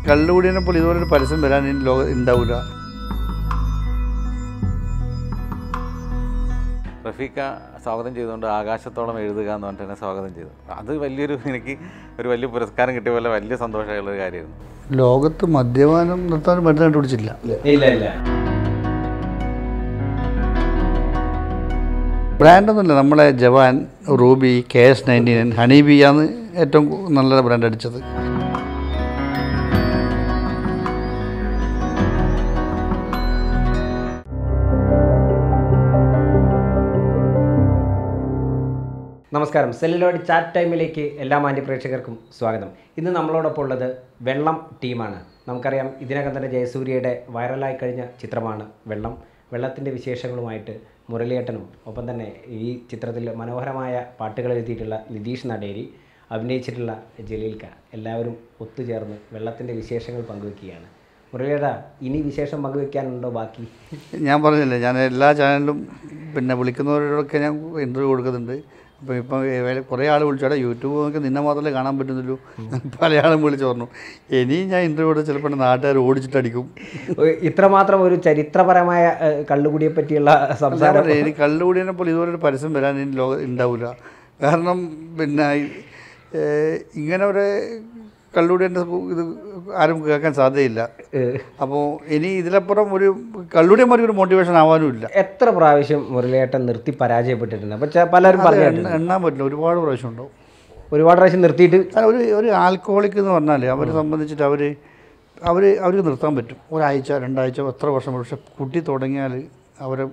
കള്ളുകൂടിയനെ പോലെ ഇതുപോലെ ഒരു പരസ്യം വരാൻ ഇനി ലോക ഉണ്ടാവില്ല റഫീഖ സ്വാഗതം ചെയ്തുകൊണ്ട് ആകാശത്തോളം എഴുതുക എന്ന് പറഞ്ഞിട്ട് എന്നെ സ്വാഗതം ചെയ്തു അത് വലിയൊരു എനിക്ക് ഒരു വലിയ പുരസ്കാരം കിട്ടിയ പോലെ വലിയ സന്തോഷമായുള്ള ഒരു കാര്യമായിരുന്നു ലോകത്ത് മദ്യപാനം നിർത്താൻ മരുന്ന് കണ്ടുപിടിച്ചില്ല ഇല്ല ഇല്ല ബ്രാൻഡൊന്നുമില്ല നമ്മളെ Jawan Ruby K S ninety nine Honey Bee ആണ് ഏറ്റവും നല്ല ബ്രാൻഡ് അടിച്ചത് നമസ്കാരം സെല്ലുലോഡ് ചാറ്റ് ടൈമിലേക്ക് എല്ലാ മാന്യ പ്രേക്ഷകർക്കും സ്വാഗതം ഇന്ന് നമ്മളോടൊപ്പം ഉള്ളത് വെള്ളം ടീമാണ് നമുക്കറിയാം ഇതിനകം തന്നെ ജയസൂര്യയുടെ വൈറലായി കഴിഞ്ഞ ചിത്രമാണ് വെള്ളം വെള്ളത്തിൻ്റെ വിശേഷങ്ങളുമായിട്ട് മുരളിയേട്ടനും ഒപ്പം തന്നെ ഈ ചിത്രത്തിൽ മനോഹരമായ പാട്ടുകൾ എഴുതിയിട്ടുള്ള നിതീഷ് നടേരി അഭിനയിച്ചിട്ടുള്ള ജലീൽക്ക എല്ലാവരും ഒത്തുചേർന്ന് വെള്ളത്തിൻ്റെ വിശേഷങ്ങൾ പങ്കുവെക്കുകയാണ് മുരളിയേട്ടാ ഇനി വിശേഷം പങ്കുവെക്കാനുണ്ടോ ബാക്കി ഞാൻ പറഞ്ഞില്ലേ ഞാൻ എല്ലാ ചാനലിലും പിന്നെ വിളിക്കുന്നവരോടൊക്കെ ഞാൻ ഇൻ്റർവ്യൂ കൊടുക്കുന്നുണ്ട് അപ്പോൾ ഇപ്പം ഏ- കുറേ ആൾ വിളിച്ചോടെ യൂട്യൂബ് നോക്കി നിന്നെ മാത്രമേ കാണാൻ പറ്റുന്നുള്ളൂ പല ആളും വിളിച്ച് പറഞ്ഞു ഇനിയും ഞാൻ ഇൻ്റർവ്യൂ കൊടുത്ത് ചിലപ്പോൾ നാട്ടുകാർ ഓടിച്ചിട്ടടിക്കും ഒരു- ഇത്രമാത്രം ഒരു ചരിത്രപരമായ ഏഹ്, കള്ളുകുടിയെ പറ്റിയുള്ള സംസാരം അല്ല, ഇനി കള്ളുകൂടിയനെ പോലെ ഇതുപോലെ ഒരു പരസ്യം വരാൻ ഇനി ലോക ഉണ്ടാവില്ല കാരണം പിന്നെ ഏഹ്, ഇങ്ങനെ ഒരു കള്ളുകൂടിയൻ്റെ ഇത് ആരും കേൾക്കാൻ സാധ്യതയില്ല ഏഹ്, അപ്പോൾ ഇനി ഇതിലപ്പുറം ഒരു കള്ളുകൂടിയന്മാർക്ക് ഒരു മോട്ടിവേഷൻ ആവാനും ഇല്ല എത്ര പ്രാവശ്യം മുരളിയേട്ടൻ നിർത്തി പരാജയപ്പെട്ടിട്ടുണ്ട് അപ്പൊ ചെ- പലരും അത് പറഞ്ഞു എണ്ണ- എണ്ണാൻ പറ്റില്ല ഒരുപാട് പ്രാവശ്യം ഉണ്ടാവും ഒരുപാട് പ്രാവശ്യം നിർത്തിയിട്ട് കാരണം ഒരു ഒരു ആൽക്കഹോളിക് എന്ന് പറഞ്ഞാൽ അവരെ സംബന്ധിച്ചിട്ട് അവർ അവർ അവർക്ക് നിർത്താൻ പറ്റും ഒരാഴ്ച രണ്ടാഴ്ച എത്ര വർഷം പക്ഷെ കുട്ടി തുടങ്ങിയാൽ അവരെ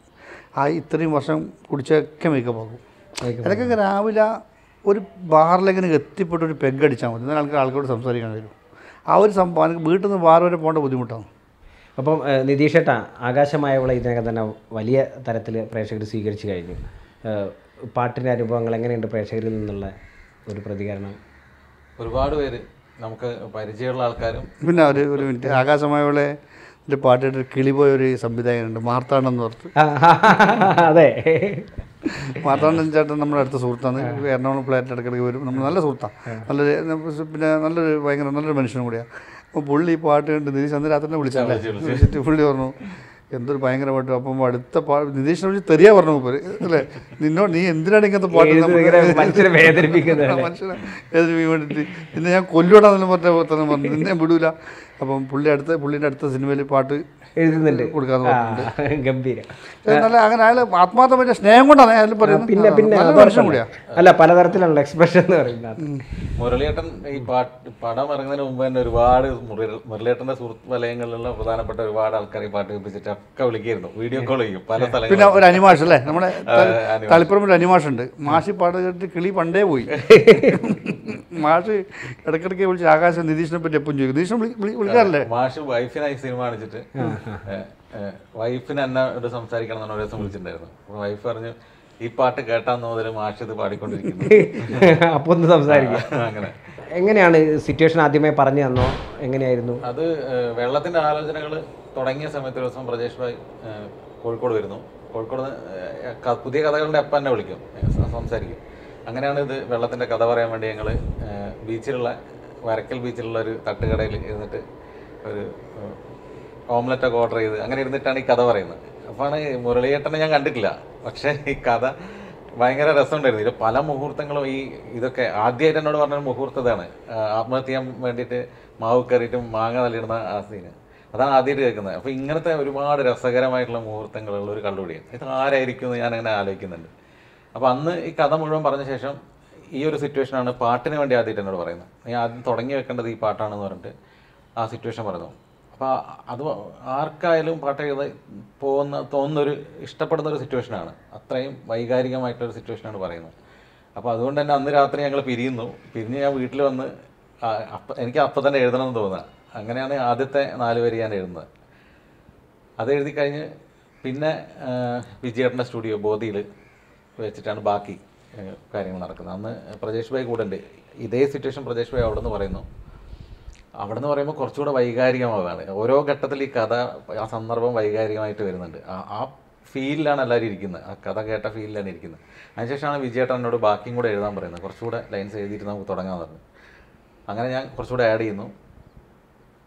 ആ ഇത്രയും വർഷം കുടിച്ചൊക്കെ മേക്കപ്പ് ആകും ഇടയ്ക്കൊക്കെ രാവിലെ ഒരു ബാറിലെങ്ങനെ എത്തിപ്പെട്ട് ഒരു പെഗ് അടിച്ചാൽ മതി എന്നാൽ ആൾക്കാർ ആൾക്കാരോട് സംസാരിക്കാൻ കഴിയും ആ ഒരു സംഭവം വീട്ടിൽ നിന്ന് ബാർ വരെ പോകേണ്ട ബുദ്ധിമുട്ടാണ് അപ്പം ഏഹ്, നിതീഷേട്ടാ ആകാശമായവളെ ഇതിനകം തന്നെ വലിയ തരത്തിൽ പ്രേക്ഷകർ സ്വീകരിച്ചു കഴിഞ്ഞു ഏഹ്, പാട്ടിൻ്റെ അനുഭവങ്ങൾ എങ്ങനെയുണ്ട് പ്രേക്ഷകരിൽ നിന്നുള്ള ഒരു പ്രതികരണം ഒരുപാട് പേര് നമുക്ക് പരിചയമുള്ള ആൾക്കാരും പിന്നെ ഒരു ഒരു മിനിറ്റ് ആകാശമായവളെ ഒരു പാട്ടിട്ട് കിളിപോയ ഒരു സംവിധായകനുണ്ട് മാർത്താണ്ഡെന്ന് ഓർത്ത് ആ, അതെ മാർത്താണ്ഡൻ ചേട്ടൻ നമ്മുടെ അടുത്ത സുഹൃത്താണ് എറണാകുളം ഫ്ലാറ്റിൽ ഇടയ്ക്കിടയ്ക്ക് വരും നമ്മൾ നല്ല സുഹൃത്താണ് നല്ലൊരു നമുക്ക് പിന്നെ നല്ലൊരു ഭയങ്കര നല്ലൊരു മനുഷ്യനും കൂടിയാണ് അപ്പോൾ പുള്ളി ഈ പാട്ട് കണ്ട് നിതീഷ് അന്ന് രാത്രി തന്നെ വിളിച്ചല്ലേ വിളിച്ചിട്ട് പുള്ളി പറഞ്ഞു എന്തൊരു ഭയങ്കര പാട്ട് അപ്പം അടുത്ത പാ നിതീഷിനെ വിളിച്ച് തെറിയാ പറഞ്ഞു മൂപ്പര് അല്ലേ നിന്നോട് നീ എന്തിനാണ് ഇങ്ങനത്തെ പാട്ട് ഇത് നമുക്ക് ഇങ്ങനെ മനുഷ്യനെ വേദനിപ്പിക്കുന്നത് മനുഷ്യനെ വേദനിപ്പിക്കാൻ വേണ്ടിയിട്ട് നിന്നെ ഞാൻ കൊല്ലുവിടാന്നെല്ലാം പറഞ്ഞ തന്നെ പറഞ്ഞു നിന്നെ വിടൂല അപ്പം പുള്ളി അടുത്ത പുള്ളിൻ്റെ അടുത്ത സിനിമയിൽ പാട്ട് എഴുതുന്നുണ്ട് കൊടുക്കാന്ന് ആ, പറഞ്ഞിട്ടുണ്ട് ഗംഭീരം നല്ല അങ്ങനെ അയാൾ ആത്മാർത്ഥമായ സ്നേഹം കൊണ്ടാണ് അയാൾ പറയുന്നത് പിന്നെ പിന്നെ നല്ല അത് മനുഷ്യൻ കൂടിയാ അല്ല പലതരത്തിലുള്ള എക്സ്പ്രഷൻ എന്ന് പറയുന്നത് മുരളിയേട്ടൻ ഈ പാട്ട് പടം ഇറങ്ങുന്നതിന് മുമ്പ് തന്നെ ഒരുപാട് മുരളി- മുരളിയേട്ടൻ്റെ സുഹൃത്ത് വലയങ്ങളിലുള്ള പ്രധാനപ്പെട്ട ഒരുപാട് ആൾക്കാർ ഈ പാട്ട് കേൾപ്പിച്ചിട്ട് ഒക്കെ വിളിക്കായിരുന്നു വീഡിയോ കോൾ ചെയ്യും പല പിന്നെ സ്ഥലങ്ങളിൽ ഒരു അനിമാഷ് അല്ലേ നമ്മുടെ അനിമാഷ്. തളിപ്പുറം ഒരു അനിമാഷ് ഉണ്ട് മാഷി പാട്ട് കേട്ട് കിളി പണ്ടേ പോയി മാഷ് ഇടയ്ക്കിടയ്ക്ക് വിളിച്ച് ആകാശം നിതീഷിനെ പറ്റി എപ്പം ചോദിക്കും നിതീഷിനെ വിളി- വിളി- വിളിക്കാറില്ലേ മാഷ് വൈഫിനായി സിനിമ കാണിച്ചിട്ട് വൈഫിന് എന്നെ ഒരു സംസാരിക്കണം എന്നാണ് ഒരു ദിവസം വിളിച്ചിട്ടുണ്ടായിരുന്നു അപ്പോൾ വൈഫ് പറഞ്ഞു ഈ പാട്ട് കേട്ടാന്ന് മുതൽ മാഷ് ഇത് പാടിക്കൊണ്ടിരിക്കുന്നു അപ്പൊ ഒന്ന് സംസാരിക്കാം അങ്ങനെ എങ്ങനെയാണ് സിറ്റുവേഷൻ ആദ്യമേ പറഞ്ഞു തന്നോ എങ്ങനെയായിരുന്നു അത് ഏഹ്, വെള്ളത്തിന്റെ ആലോചനകൾ തുടങ്ങിയ സമയത്ത് ഒരു ദിവസം പ്രജേഷ് ഭായ് ഏഹ്, കോഴിക്കോട് വരുന്നു കോഴിക്കോട് നിന്ന്, ഏഹ്, ക- പുതിയ കഥകളുടെ അപ്പം തന്നെ വിളിക്കും ഏഹ്, സ- സംസാരിക്കും അങ്ങനെയാണ് ഇത് വെള്ളത്തിന്റെ കഥ പറയാൻ വേണ്ടി ഞങ്ങൾ ബീച്ചിലുള്ള വരക്കൽ ബീച്ചിലുള്ള ഒരു തട്ടുകടയിൽ ഇരുന്നിട്ട് ഒരു ഓംലെറ്റ് ഒക്കെ ഓർഡർ ചെയ്ത് അങ്ങനെ ഇരുന്നിട്ടാണ് ഈ കഥ പറയുന്നത് അപ്പോഴാണ് മുരളിയേട്ടനെ ഞാൻ കണ്ടിട്ടില്ല പക്ഷേ ഈ കഥ ഭയങ്കര രസമുണ്ടായിരുന്നു ഇത് പല മുഹൂർത്തങ്ങളും ഈ ഇതൊക്കെ ആദ്യമായിട്ട് എന്നോട് പറഞ്ഞ മുഹൂർത്തം ഇതാണ് ആ, ആത്മഹത്യ ചെയ്യാൻ വേണ്ടിയിട്ട് മാവ് കയറിയിട്ടും മാങ്ങ തള്ളിയിടുന്ന ആ സീന് അതാണ് ആദ്യമായിട്ട് കേൾക്കുന്നത് അപ്പോൾ ഇങ്ങനത്തെ ഒരുപാട് രസകരമായിട്ടുള്ള മുഹൂർത്തങ്ങളുള്ള ഒരു കള്ളുകൂടിയാണ് ഇത് ആരായിരിക്കും എന്ന് ഞാൻ അങ്ങനെ ആലോചിക്കുന്നുണ്ട് അപ്പോൾ അന്ന് ഈ കഥ മുഴുവൻ പറഞ്ഞ ശേഷം ഈ ഒരു സിറ്റുവേഷനാണ് പാട്ടിന് വേണ്ടി ആദ്യമായിട്ട് എന്നോട് പറയുന്നത് നീ ആദ്യം തുടങ്ങി വെക്കേണ്ടത് ഈ പാട്ടാണെന്ന് പറഞ്ഞിട്ട് ആ സിറ്റുവേഷൻ പറഞ്ഞു അപ്പോൾ അത് ആർക്കായാലും പാട്ട് എഴുതാൻ പോകുന്ന തോന്നുന്നൊരു ഇഷ്ടപ്പെടുന്ന ഒരു സിറ്റുവേഷനാണ് അത്രയും വൈകാരികമായിട്ടൊരു സിറ്റുവേഷനാണ് പറയുന്നത് അപ്പോൾ അതുകൊണ്ട് തന്നെ അന്ന് രാത്രി ഞങ്ങൾ പിരിയുന്നു പിരിഞ്ഞ് ഞാൻ വീട്ടിൽ വന്ന് ആ, അപ്പ എനിക്ക് അപ്പം തന്നെ എഴുതണം എന്ന് തോന്നുക അങ്ങനെയാണ് ആദ്യത്തെ നാല് വരി ഞാൻ എഴുതുന്നത് അത് എഴുതി കഴിഞ്ഞ് പിന്നെ ആ, വിജയേട്ടൻ്റെ സ്റ്റുഡിയോ ബോധിയിൽ വെച്ചിട്ടാണ് ബാക്കി ആ, കാര്യങ്ങൾ നടക്കുന്നത് അന്ന് പ്രജേഷ് ഭായ് കൂടെ ഉണ്ട് ഇതേ സിറ്റുവേഷൻ പ്രജേഷ് ഭായ് അവിടെ നിന്ന് പറയുന്നു അവിടെ നിന്ന് പറയുമ്പോൾ കുറച്ചുകൂടെ വൈകാരികമാവുകയാണ് ഓരോ ഘട്ടത്തിൽ ഈ കഥ ആ സന്ദർഭം വൈകാരികമായിട്ട് വരുന്നുണ്ട് ആ ആ ഫീലിലാണ് എല്ലാവരും ഇരിക്കുന്നത് ആ കഥ കേട്ട ഫീലിലാണ് ഇരിക്കുന്നത് അതിനുശേഷമാണ് വിജയേട്ടൻ എന്നോട് ബാക്കിയും കൂടെ എഴുതാൻ പറയുന്നത് കുറച്ചുകൂടെ ലൈൻസ് എഴുതിയിട്ട് നമുക്ക് തുടങ്ങാൻ പറഞ്ഞു അങ്ങനെ ഞാൻ കുറച്ചുകൂടെ ആഡ് ചെയ്യുന്നു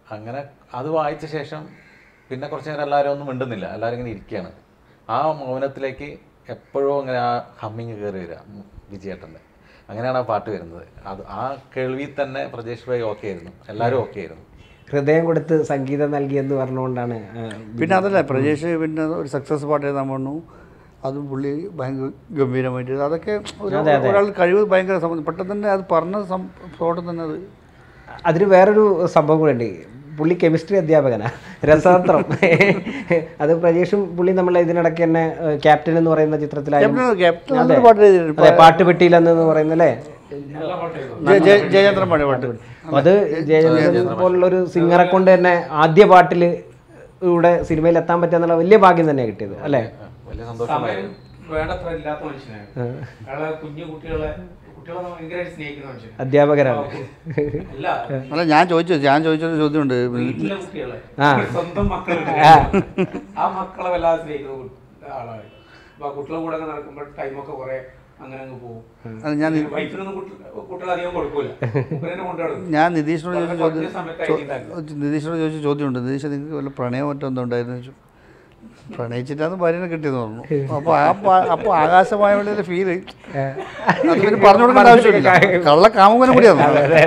അങ്ങനെ അത് വായിച്ച ശേഷം പിന്നെ കുറച്ച് നേരം എല്ലാവരും ഒന്നും മിണ്ടുന്നില്ല എല്ലാവരും ഇങ്ങനെ ഇരിക്കുകയാണ് ആ മൗനത്തിലേക്ക് എപ്പോഴും അങ്ങനെ ആ ഹമ്മിങ് കയറി വരിക ഉം, വിജയേട്ടൻ്റെ അങ്ങനെയാണ് ആ പാട്ട് വരുന്നത് അത് ആ കേൾവി തന്നെ പ്രജേഷ് ഭായി ഓക്കെ ആയിരുന്നു എല്ലാവരും ഓക്കെ ആയിരുന്നു ഹൃദയം കൊടുത്ത് സംഗീതം നൽകിയെന്ന് പറഞ്ഞുകൊണ്ടാണ് ആ, പിന്നെ അതല്ല പ്രജേഷ് പിന്നെ ഒരു സക്സസ് പാട്ട് എഴുതാൻ വന്നു അതും പുള്ളി ഭയങ്കര ഗംഭീരമായിട്ട് ചെയ്തു. അതൊക്കെ ഒരു- ഒരാൾ കഴിവ് ഭയങ്കര സം- പെട്ടെന്ന് തന്നെ അത് പറഞ്ഞ സ്പോട്ടിൽ തന്നെ അത് അതിന് വേറൊരു സംഭവം കൂടെ ഉണ്ട് പുള്ളി കെമിസ്ട്രി അധ്യാപകനാ രസതന്ത്രം അത് പ്രജേഷും പുള്ളി നമ്മളെ ഇതിനിടയ്ക്ക് തന്നെ ഏഹ്, ക്യാപ്റ്റൻ എന്ന് പറയുന്ന ചിത്രത്തിലായാലും ക്യാപ്റ്റൻ ക്യാപ്റ്റൻ നല്ലൊരു പാട്ട് എഴുതിയിട്ടുണ്ട് അതെ പാട്ടുപെട്ടിയിലെന്ന് പറയുന്നല്ലേ ജയ- ജയ- ജയചന്ദ്രൻ പാടിയ പാട്ട് അത് ജയചന്ദ്രൻ പോലുള്ള ഒരു സിംഗറെ കൊണ്ട് തന്നെ ആദ്യ പാട്ടിൽ ഇവിടെ സിനിമയിൽ എത്താൻ പറ്റുക വലിയ ഭാഗ്യം തന്നെ കിട്ടിയത് അല്ലേ വലിയ സന്തോഷമായിരുന്നു വേണ്ടത്ര ഇല്ലാത്ത മനുഷ്യനാണ് അയാളെ കുഞ്ഞു കുട്ടികളെ കുട്ടികളെ ഭയങ്കരമായിട്ട് സ്നേഹിക്കുന്ന മനുഷ്യനാണ് അധ്യാപകരാണ് അല്ല അല്ല ഞാൻ ചോദിച്ചു ഞാൻ ചോദിച്ചൊരു ചോദ്യമുണ്ട് വീട്ടിലെ കുട്ടികളെ ആ. സ്വന്തം മക്കളുണ്ട് ആ മക്കളെ വല്ലാതെ സ്നേഹിക്കുന്ന കു- ആളാണ് അപ്പൊ ആ കുട്ടികളെ കൂടെ ഒക്കെ നടക്കുമ്പോൾ ടൈമൊക്കെ കുറെ അങ്ങനെ അങ്ങ് പോകും അത് ഞാൻ വൈഫിനൊന്നും കുട്ടികൾ അധികം കൊടുക്കൂല മുപ്പതിനെ കൊണ്ടുനടക്കും ഞാൻ നിതീഷിനോട് ചോദിച്ച വളരെ ചോദ്യം കുറഞ്ഞ സമയത്ത് ചോ- നിതീഷിനോട് ചോദിച്ച ചോദ്യമുണ്ട് നിതീഷ് നിങ്ങൾക്ക് വല്ല പ്രണയം മറ്റോ എന്തോ ഉണ്ടായിരുന്നു ചോദിച്ചു പ്രണയിച്ചിട്ടാണ് ഭാര്യനെ കിട്ടിയെന്ന് പറഞ്ഞു അപ്പോൾ ആ പാ- അപ്പോൾ ആകാശമായ വേണ്ടി ഫീല് അത് പിന്നെ പറഞ്ഞു കൊടുക്കേണ്ട ആവശ്യമില്ല കള്ള കാമുകനും കൂടിയാണ്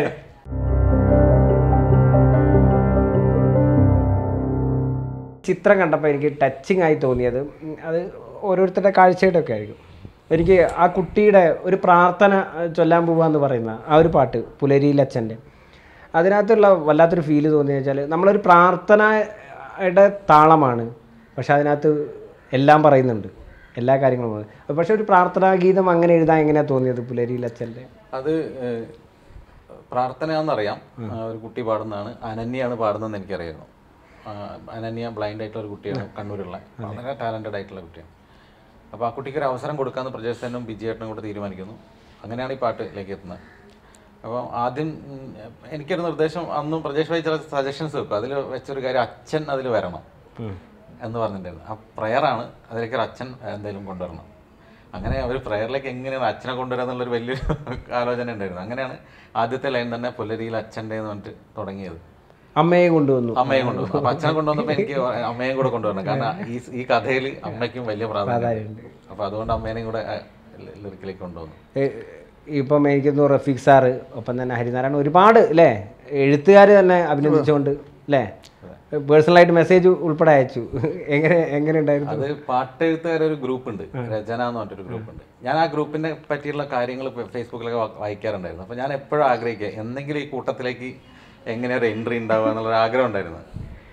ചിത്രം കണ്ടപ്പോൾ എനിക്ക് ടച്ചിങ് ആയി തോന്നിയത് ഉം, അത് ഓരോരുത്തരുടെ കാഴ്ചയുടെയൊക്കെ ആയിരിക്കും എനിക്ക് ആ കുട്ടിയുടെ ഒരു പ്രാർത്ഥന അഹ്, ചൊല്ലാൻ പോവാന്ന് പറയുന്ന ആ ഒരു പാട്ട് പുലരിയിലച്ഛൻ്റെ അതിനകത്തുള്ള വല്ലാത്തൊരു ഫീല് തോന്നിയെന്ന് വെച്ചാൽ നമ്മളൊരു പ്രാർത്ഥനയുടെ താളമാണ് പക്ഷെ അതിനകത്ത് എല്ലാം പറയുന്നുണ്ട് എല്ലാ കാര്യങ്ങളും പറയുന്നു. പക്ഷെ ഒരു പ്രാർത്ഥനാ ഗീതം അങ്ങനെ എഴുതാൻ എങ്ങനെയാണ് തോന്നിയത് പുലരിയിലച്ഛൻ്റെ അത് ഏഹ്, പ്രാർത്ഥനയാണെന്നറിയാം ആ, ഒരു കുട്ടി പാടുന്നതാണ് അനന്യയാണ് പാടുന്നതെന്ന് എനിക്കറിയായിരുന്നു ആ, അനന്യ ബ്ലൈൻഡ് ആയിട്ടുള്ള ഒരു കുട്ടിയാണ് കണ്ണൂരുള്ള വളരെ ടാലൻറ്റഡ് ആയിട്ടുള്ള കുട്ടിയാണ് അപ്പോൾ ആ കുട്ടിക്ക് ഒരു അവസരം കൊടുക്കാമെന്ന് പ്രജേഷനും ബിജിയേട്ടനും കൂടെ തീരുമാനിക്കുന്നു അങ്ങനെയാണ് ഈ പാട്ടിലേക്ക് എത്തുന്നത് അപ്പോൾ ആദ്യം ഉം, എനിക്കൊരു നിർദ്ദേശം അന്നും പ്രജേഷ് ഭായി ചില സജഷൻസ് വെക്കും അതിൽ വെച്ചൊരു കാര്യം അച്ഛൻ അതിൽ വരണം എന്ന് പറഞ്ഞിട്ടുണ്ടായിരുന്നു ആ പ്രയറാണ് അതിലേക്ക് ഒരു അച്ഛൻ എന്തായാലും കൊണ്ടുവരണം അങ്ങനെ അവർ പ്രയറിലേക്ക് എങ്ങനെയാണ് അച്ഛനെ കൊണ്ടുവരിക എന്നുള്ളൊരു വലിയൊരു ആലോചന ഉണ്ടായിരുന്നു അങ്ങനെയാണ് ആദ്യത്തെ ലൈൻ തന്നെ പുലരിയിൽ അച്ഛൻ്റെ എന്ന് പറഞ്ഞിട്ട് തുടങ്ങിയത് അമ്മയെ കൊണ്ടുവന്നു അമ്മയെ കൊണ്ടുവന്നു അപ്പൊ അച്ഛനെ കൊണ്ടുവന്നപ്പോൾ എനിക്ക് അമ്മയും കൂടെ കൊണ്ടുവരണം കാരണം ഈ ഈ കഥയിൽ അമ്മയ്ക്കും വലിയ പ്രാധാന്യം അപ്പൊ അതുകൊണ്ട് അമ്മേനെയും കൂടെ ലിറിക്കിലേക്ക് കൊണ്ടുവന്നു ഏ- ഇപ്പം എനിക്ക് തോന്നുന്നു റഫീഖ് സാറ് ഒപ്പം തന്നെ ഹരിനാരായണൻ ഒരുപാട് അല്ലേ എഴുത്തുകാർ തന്നെ അഭിനന്ദിച്ചുകൊണ്ട് അല്ലേ പേഴ്സണലായിട്ട് മെസ്സേജ് ഉൾപ്പെടെ അയച്ചു എങ്ങനെ എങ്ങനെ ഉണ്ടായിരുന്നു അത് പാട്ടെഴുത്തുകാരെ ഒരു ഗ്രൂപ്പ് ഉണ്ട് രചന എന്ന് പറഞ്ഞിട്ടൊരു ഗ്രൂപ്പ് ഉണ്ട് ഞാൻ ആ ഗ്രൂപ്പിനെ പറ്റിയുള്ള കാര്യങ്ങൾ ഫേസ്ബുക്കിലൊക്കെ വാ- വായിക്കാറുണ്ടായിരുന്നു അപ്പോൾ ഞാൻ എപ്പോഴും ആഗ്രഹിക്കുക എന്തെങ്കിലും ഈ കൂട്ടത്തിലേക്ക് എങ്ങനെ ഒരു എൻട്രി ഉണ്ടാവുക എന്നുള്ളൊരു ആഗ്രഹം ഉണ്ടായിരുന്നു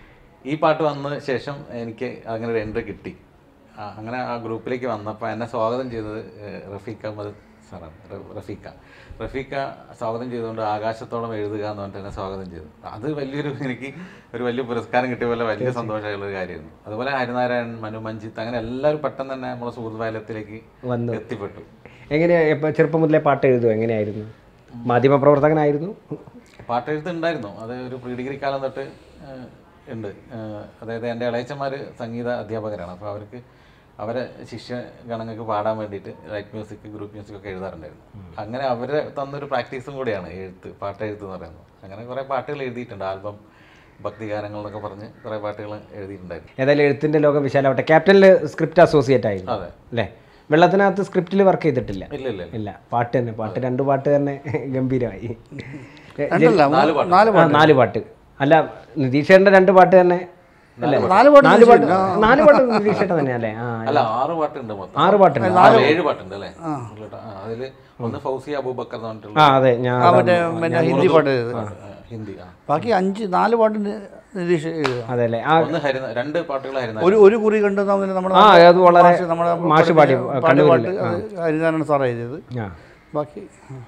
ഈ പാട്ട് വന്ന ശേഷം എനിക്ക് അങ്ങനെ ഒരു എൻട്രി കിട്ടി ആ, അങ്ങനെ ആ ഗ്രൂപ്പിലേക്ക് വന്നപ്പോൾ എന്നെ സ്വാഗതം ചെയ്തത് ഏഹ്, റഫീഖ് അഹമ്മദ് സാറാണ് റ- റഫീഖ റഫീഖ സ്വാഗതം ചെയ്തുകൊണ്ട് ആകാശത്തോളം എഴുതുക എന്ന് പറഞ്ഞിട്ട് എന്നെ സ്വാഗതം ചെയ്തു അത് വലിയൊരു എനിക്ക് ഒരു വലിയ പുരസ്കാരം കിട്ടിയ പോലെ വലിയ സന്തോഷമായുള്ള ഒരു കാര്യമായിരുന്നു അതുപോലെ ഹരിനാരായണൻ മനു മഞ്ജിത്ത് അങ്ങനെ എല്ലാവരും പെട്ടെന്ന് തന്നെ നമ്മളെ സുഹൃത്ത് വലയത്തിലേക്ക് വന്നു. എത്തിപ്പെട്ടു എങ്ങനെയാ ഇപ്പം ചെറുപ്പം മുതലേ പാട്ട് എഴുതുമോ എങ്ങനെയായിരുന്നു മാധ്യമപ്രവർത്തകനായിരുന്നു പാട്ടെഴുത്ത് ഉണ്ടായിരുന്നു അത് ഒരു പ്രീ ഡിഗ്രി കാലം തൊട്ട് ഏഹ്, ഉണ്ട് ഏഹ്, അതായത് എൻ്റെ ഇളയച്ചന്മാർ സംഗീത അധ്യാപകരാണ് അപ്പോൾ അവർക്ക് അവരെ ശിഷ്യഗണങ്ങൾക്ക് പാടാൻ വേണ്ടിയിട്ട് ലൈറ്റ് മ്യൂസിക് ഗ്രൂപ്പ് മ്യൂസിക് ഒക്കെ എഴുതാറുണ്ടായിരുന്നു അങ്ങനെ അവരെ തന്നൊരു പ്രാക്ടീസും കൂടിയാണ് എഴുത്ത് പാട്ടെഴുത്ത് എന്ന് പറയുന്നത് അങ്ങനെ കുറേ പാട്ടുകൾ എഴുതിയിട്ടുണ്ട് ആൽബം ഭക്തിഗാനങ്ങൾ എന്നൊക്കെ പറഞ്ഞ് കുറേ പാട്ടുകൾ എഴുതിയിട്ടുണ്ടായിരുന്നു ഏതായാലും എഴുത്തിൻ്റെ ലോകം വിശാലമാവട്ടെ ക്യാപ്റ്റനിൽ സ്ക്രിപ്റ്റ് അസോസിയേറ്റ് ആയിരുന്നു അതെ അല്ലേ വെള്ളത്തിനകത്ത് സ്ക്രിപ്റ്റിൽ വർക്ക് ചെയ്തിട്ടില്ല ഇല്ല ഇല്ല ഇല്ല. ഇല്ല പാട്ട് തന്നെ പാട്ട് രണ്ട് പാട്ട് തന്നെ ഗംഭീരമായി രണ്ടല്ല നാല് മൂന്ന്- നാല് ആ, നാല് പാട്ട് അല്ല നിതീഷേട്ടൻ്റെ രണ്ട് പാട്ട് തന്നെ അല്ലേ നാല് പാട്ട് നാല് പാട്ട് നാല് പാട്ട് നിതീഷേട്ടൻ തന്നെയല്ലേ ആ അല്ല ആറ് പാട്ടുണ്ട് മൊത്തം ആറ് പാട്ടുണ്ട് ആ, ഏഴ് പാട്ടുണ്ട് അല്ലേ അതിൽ ഒന്ന് ഫൗസി അബൂബക്കർ എന്ന് പറഞ്ഞിട്ടുള്ള ആ അതെ ഞാൻ ആ മറ്റേ പിന്നെ ഹിന്ദി പാട്ട് എഴുതി ആ, ഹിന്ദി ആ ബാക്കി അഞ്ച് നാല് പാട്ട് നി- നിതീഷ് എഴുതുക അതെ അല്ലേ ആ ഒന്ന് ഹരിന രണ്ട് പാട്ടുകൾ ഹരിനാരായണൻ ഒരു ഒരു കുറി കണ്ടു നമ്മുടെ നമ്മുടെ ആ അത് വളരെ മാഷ് നമ്മുടെ മാഷ് പാടി പാടിയ കണ്ണൂരിൽ പാട്ട് അത് ഹരിനാരായണ സാർ എഴുതിയത് ആ ബാക്കി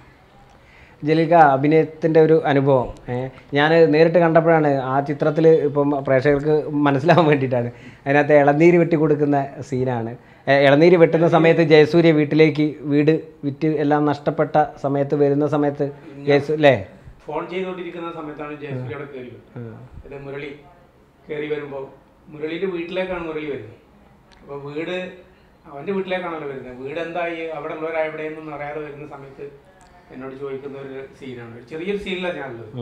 ജലീക അഭിനയത്തിൻ്റെ ഒരു അനുഭവം ഞാൻ നേരിട്ട് കണ്ടപ്പോഴാണ് ആ ചിത്രത്തിൽ ഇപ്പം പ്രേക്ഷകർക്ക് മനസ്സിലാവാൻ വേണ്ടിയിട്ടാണ് അതിനകത്ത് ഇളനീര് വെട്ടി കൊടുക്കുന്ന സീനാണ് ഏ, ഇളനീര് വെട്ടുന്ന സമയത്ത് ജയസൂര്യ വീട്ടിലേക്ക് വീട് വിറ്റ് എല്ലാം നഷ്ടപ്പെട്ട സമയത്ത് വരുന്ന സമയത്ത് ജയസൂ അല്ലേ ഫോൺ ചെയ്തുകൊണ്ടിരിക്കുന്ന സമയത്താണ് ജയസൂര്യ അവിടെ കയറി വരുന്നത് ഇത് മുരളി കയറി വരുമ്പോൾ മുരളിയുടെ വീട്ടിലേക്കാണ് മുരളി വരുന്നത് അപ്പോൾ വീട് അവൻ്റെ വീട്ടിലേക്കാണല്ലോ വരുന്നത് വീട് എന്തായി അവിടെ ഉള്ളവരാ എവിടെയെന്നൊന്നും അറിയാതെ വരുന്ന സമയത്ത് എന്നോട് ചോദിക്കുന്ന ഒരു സീനാണ് ഒരു ചെറിയൊരു സീനിലാണ് ഞാനുള്ളത്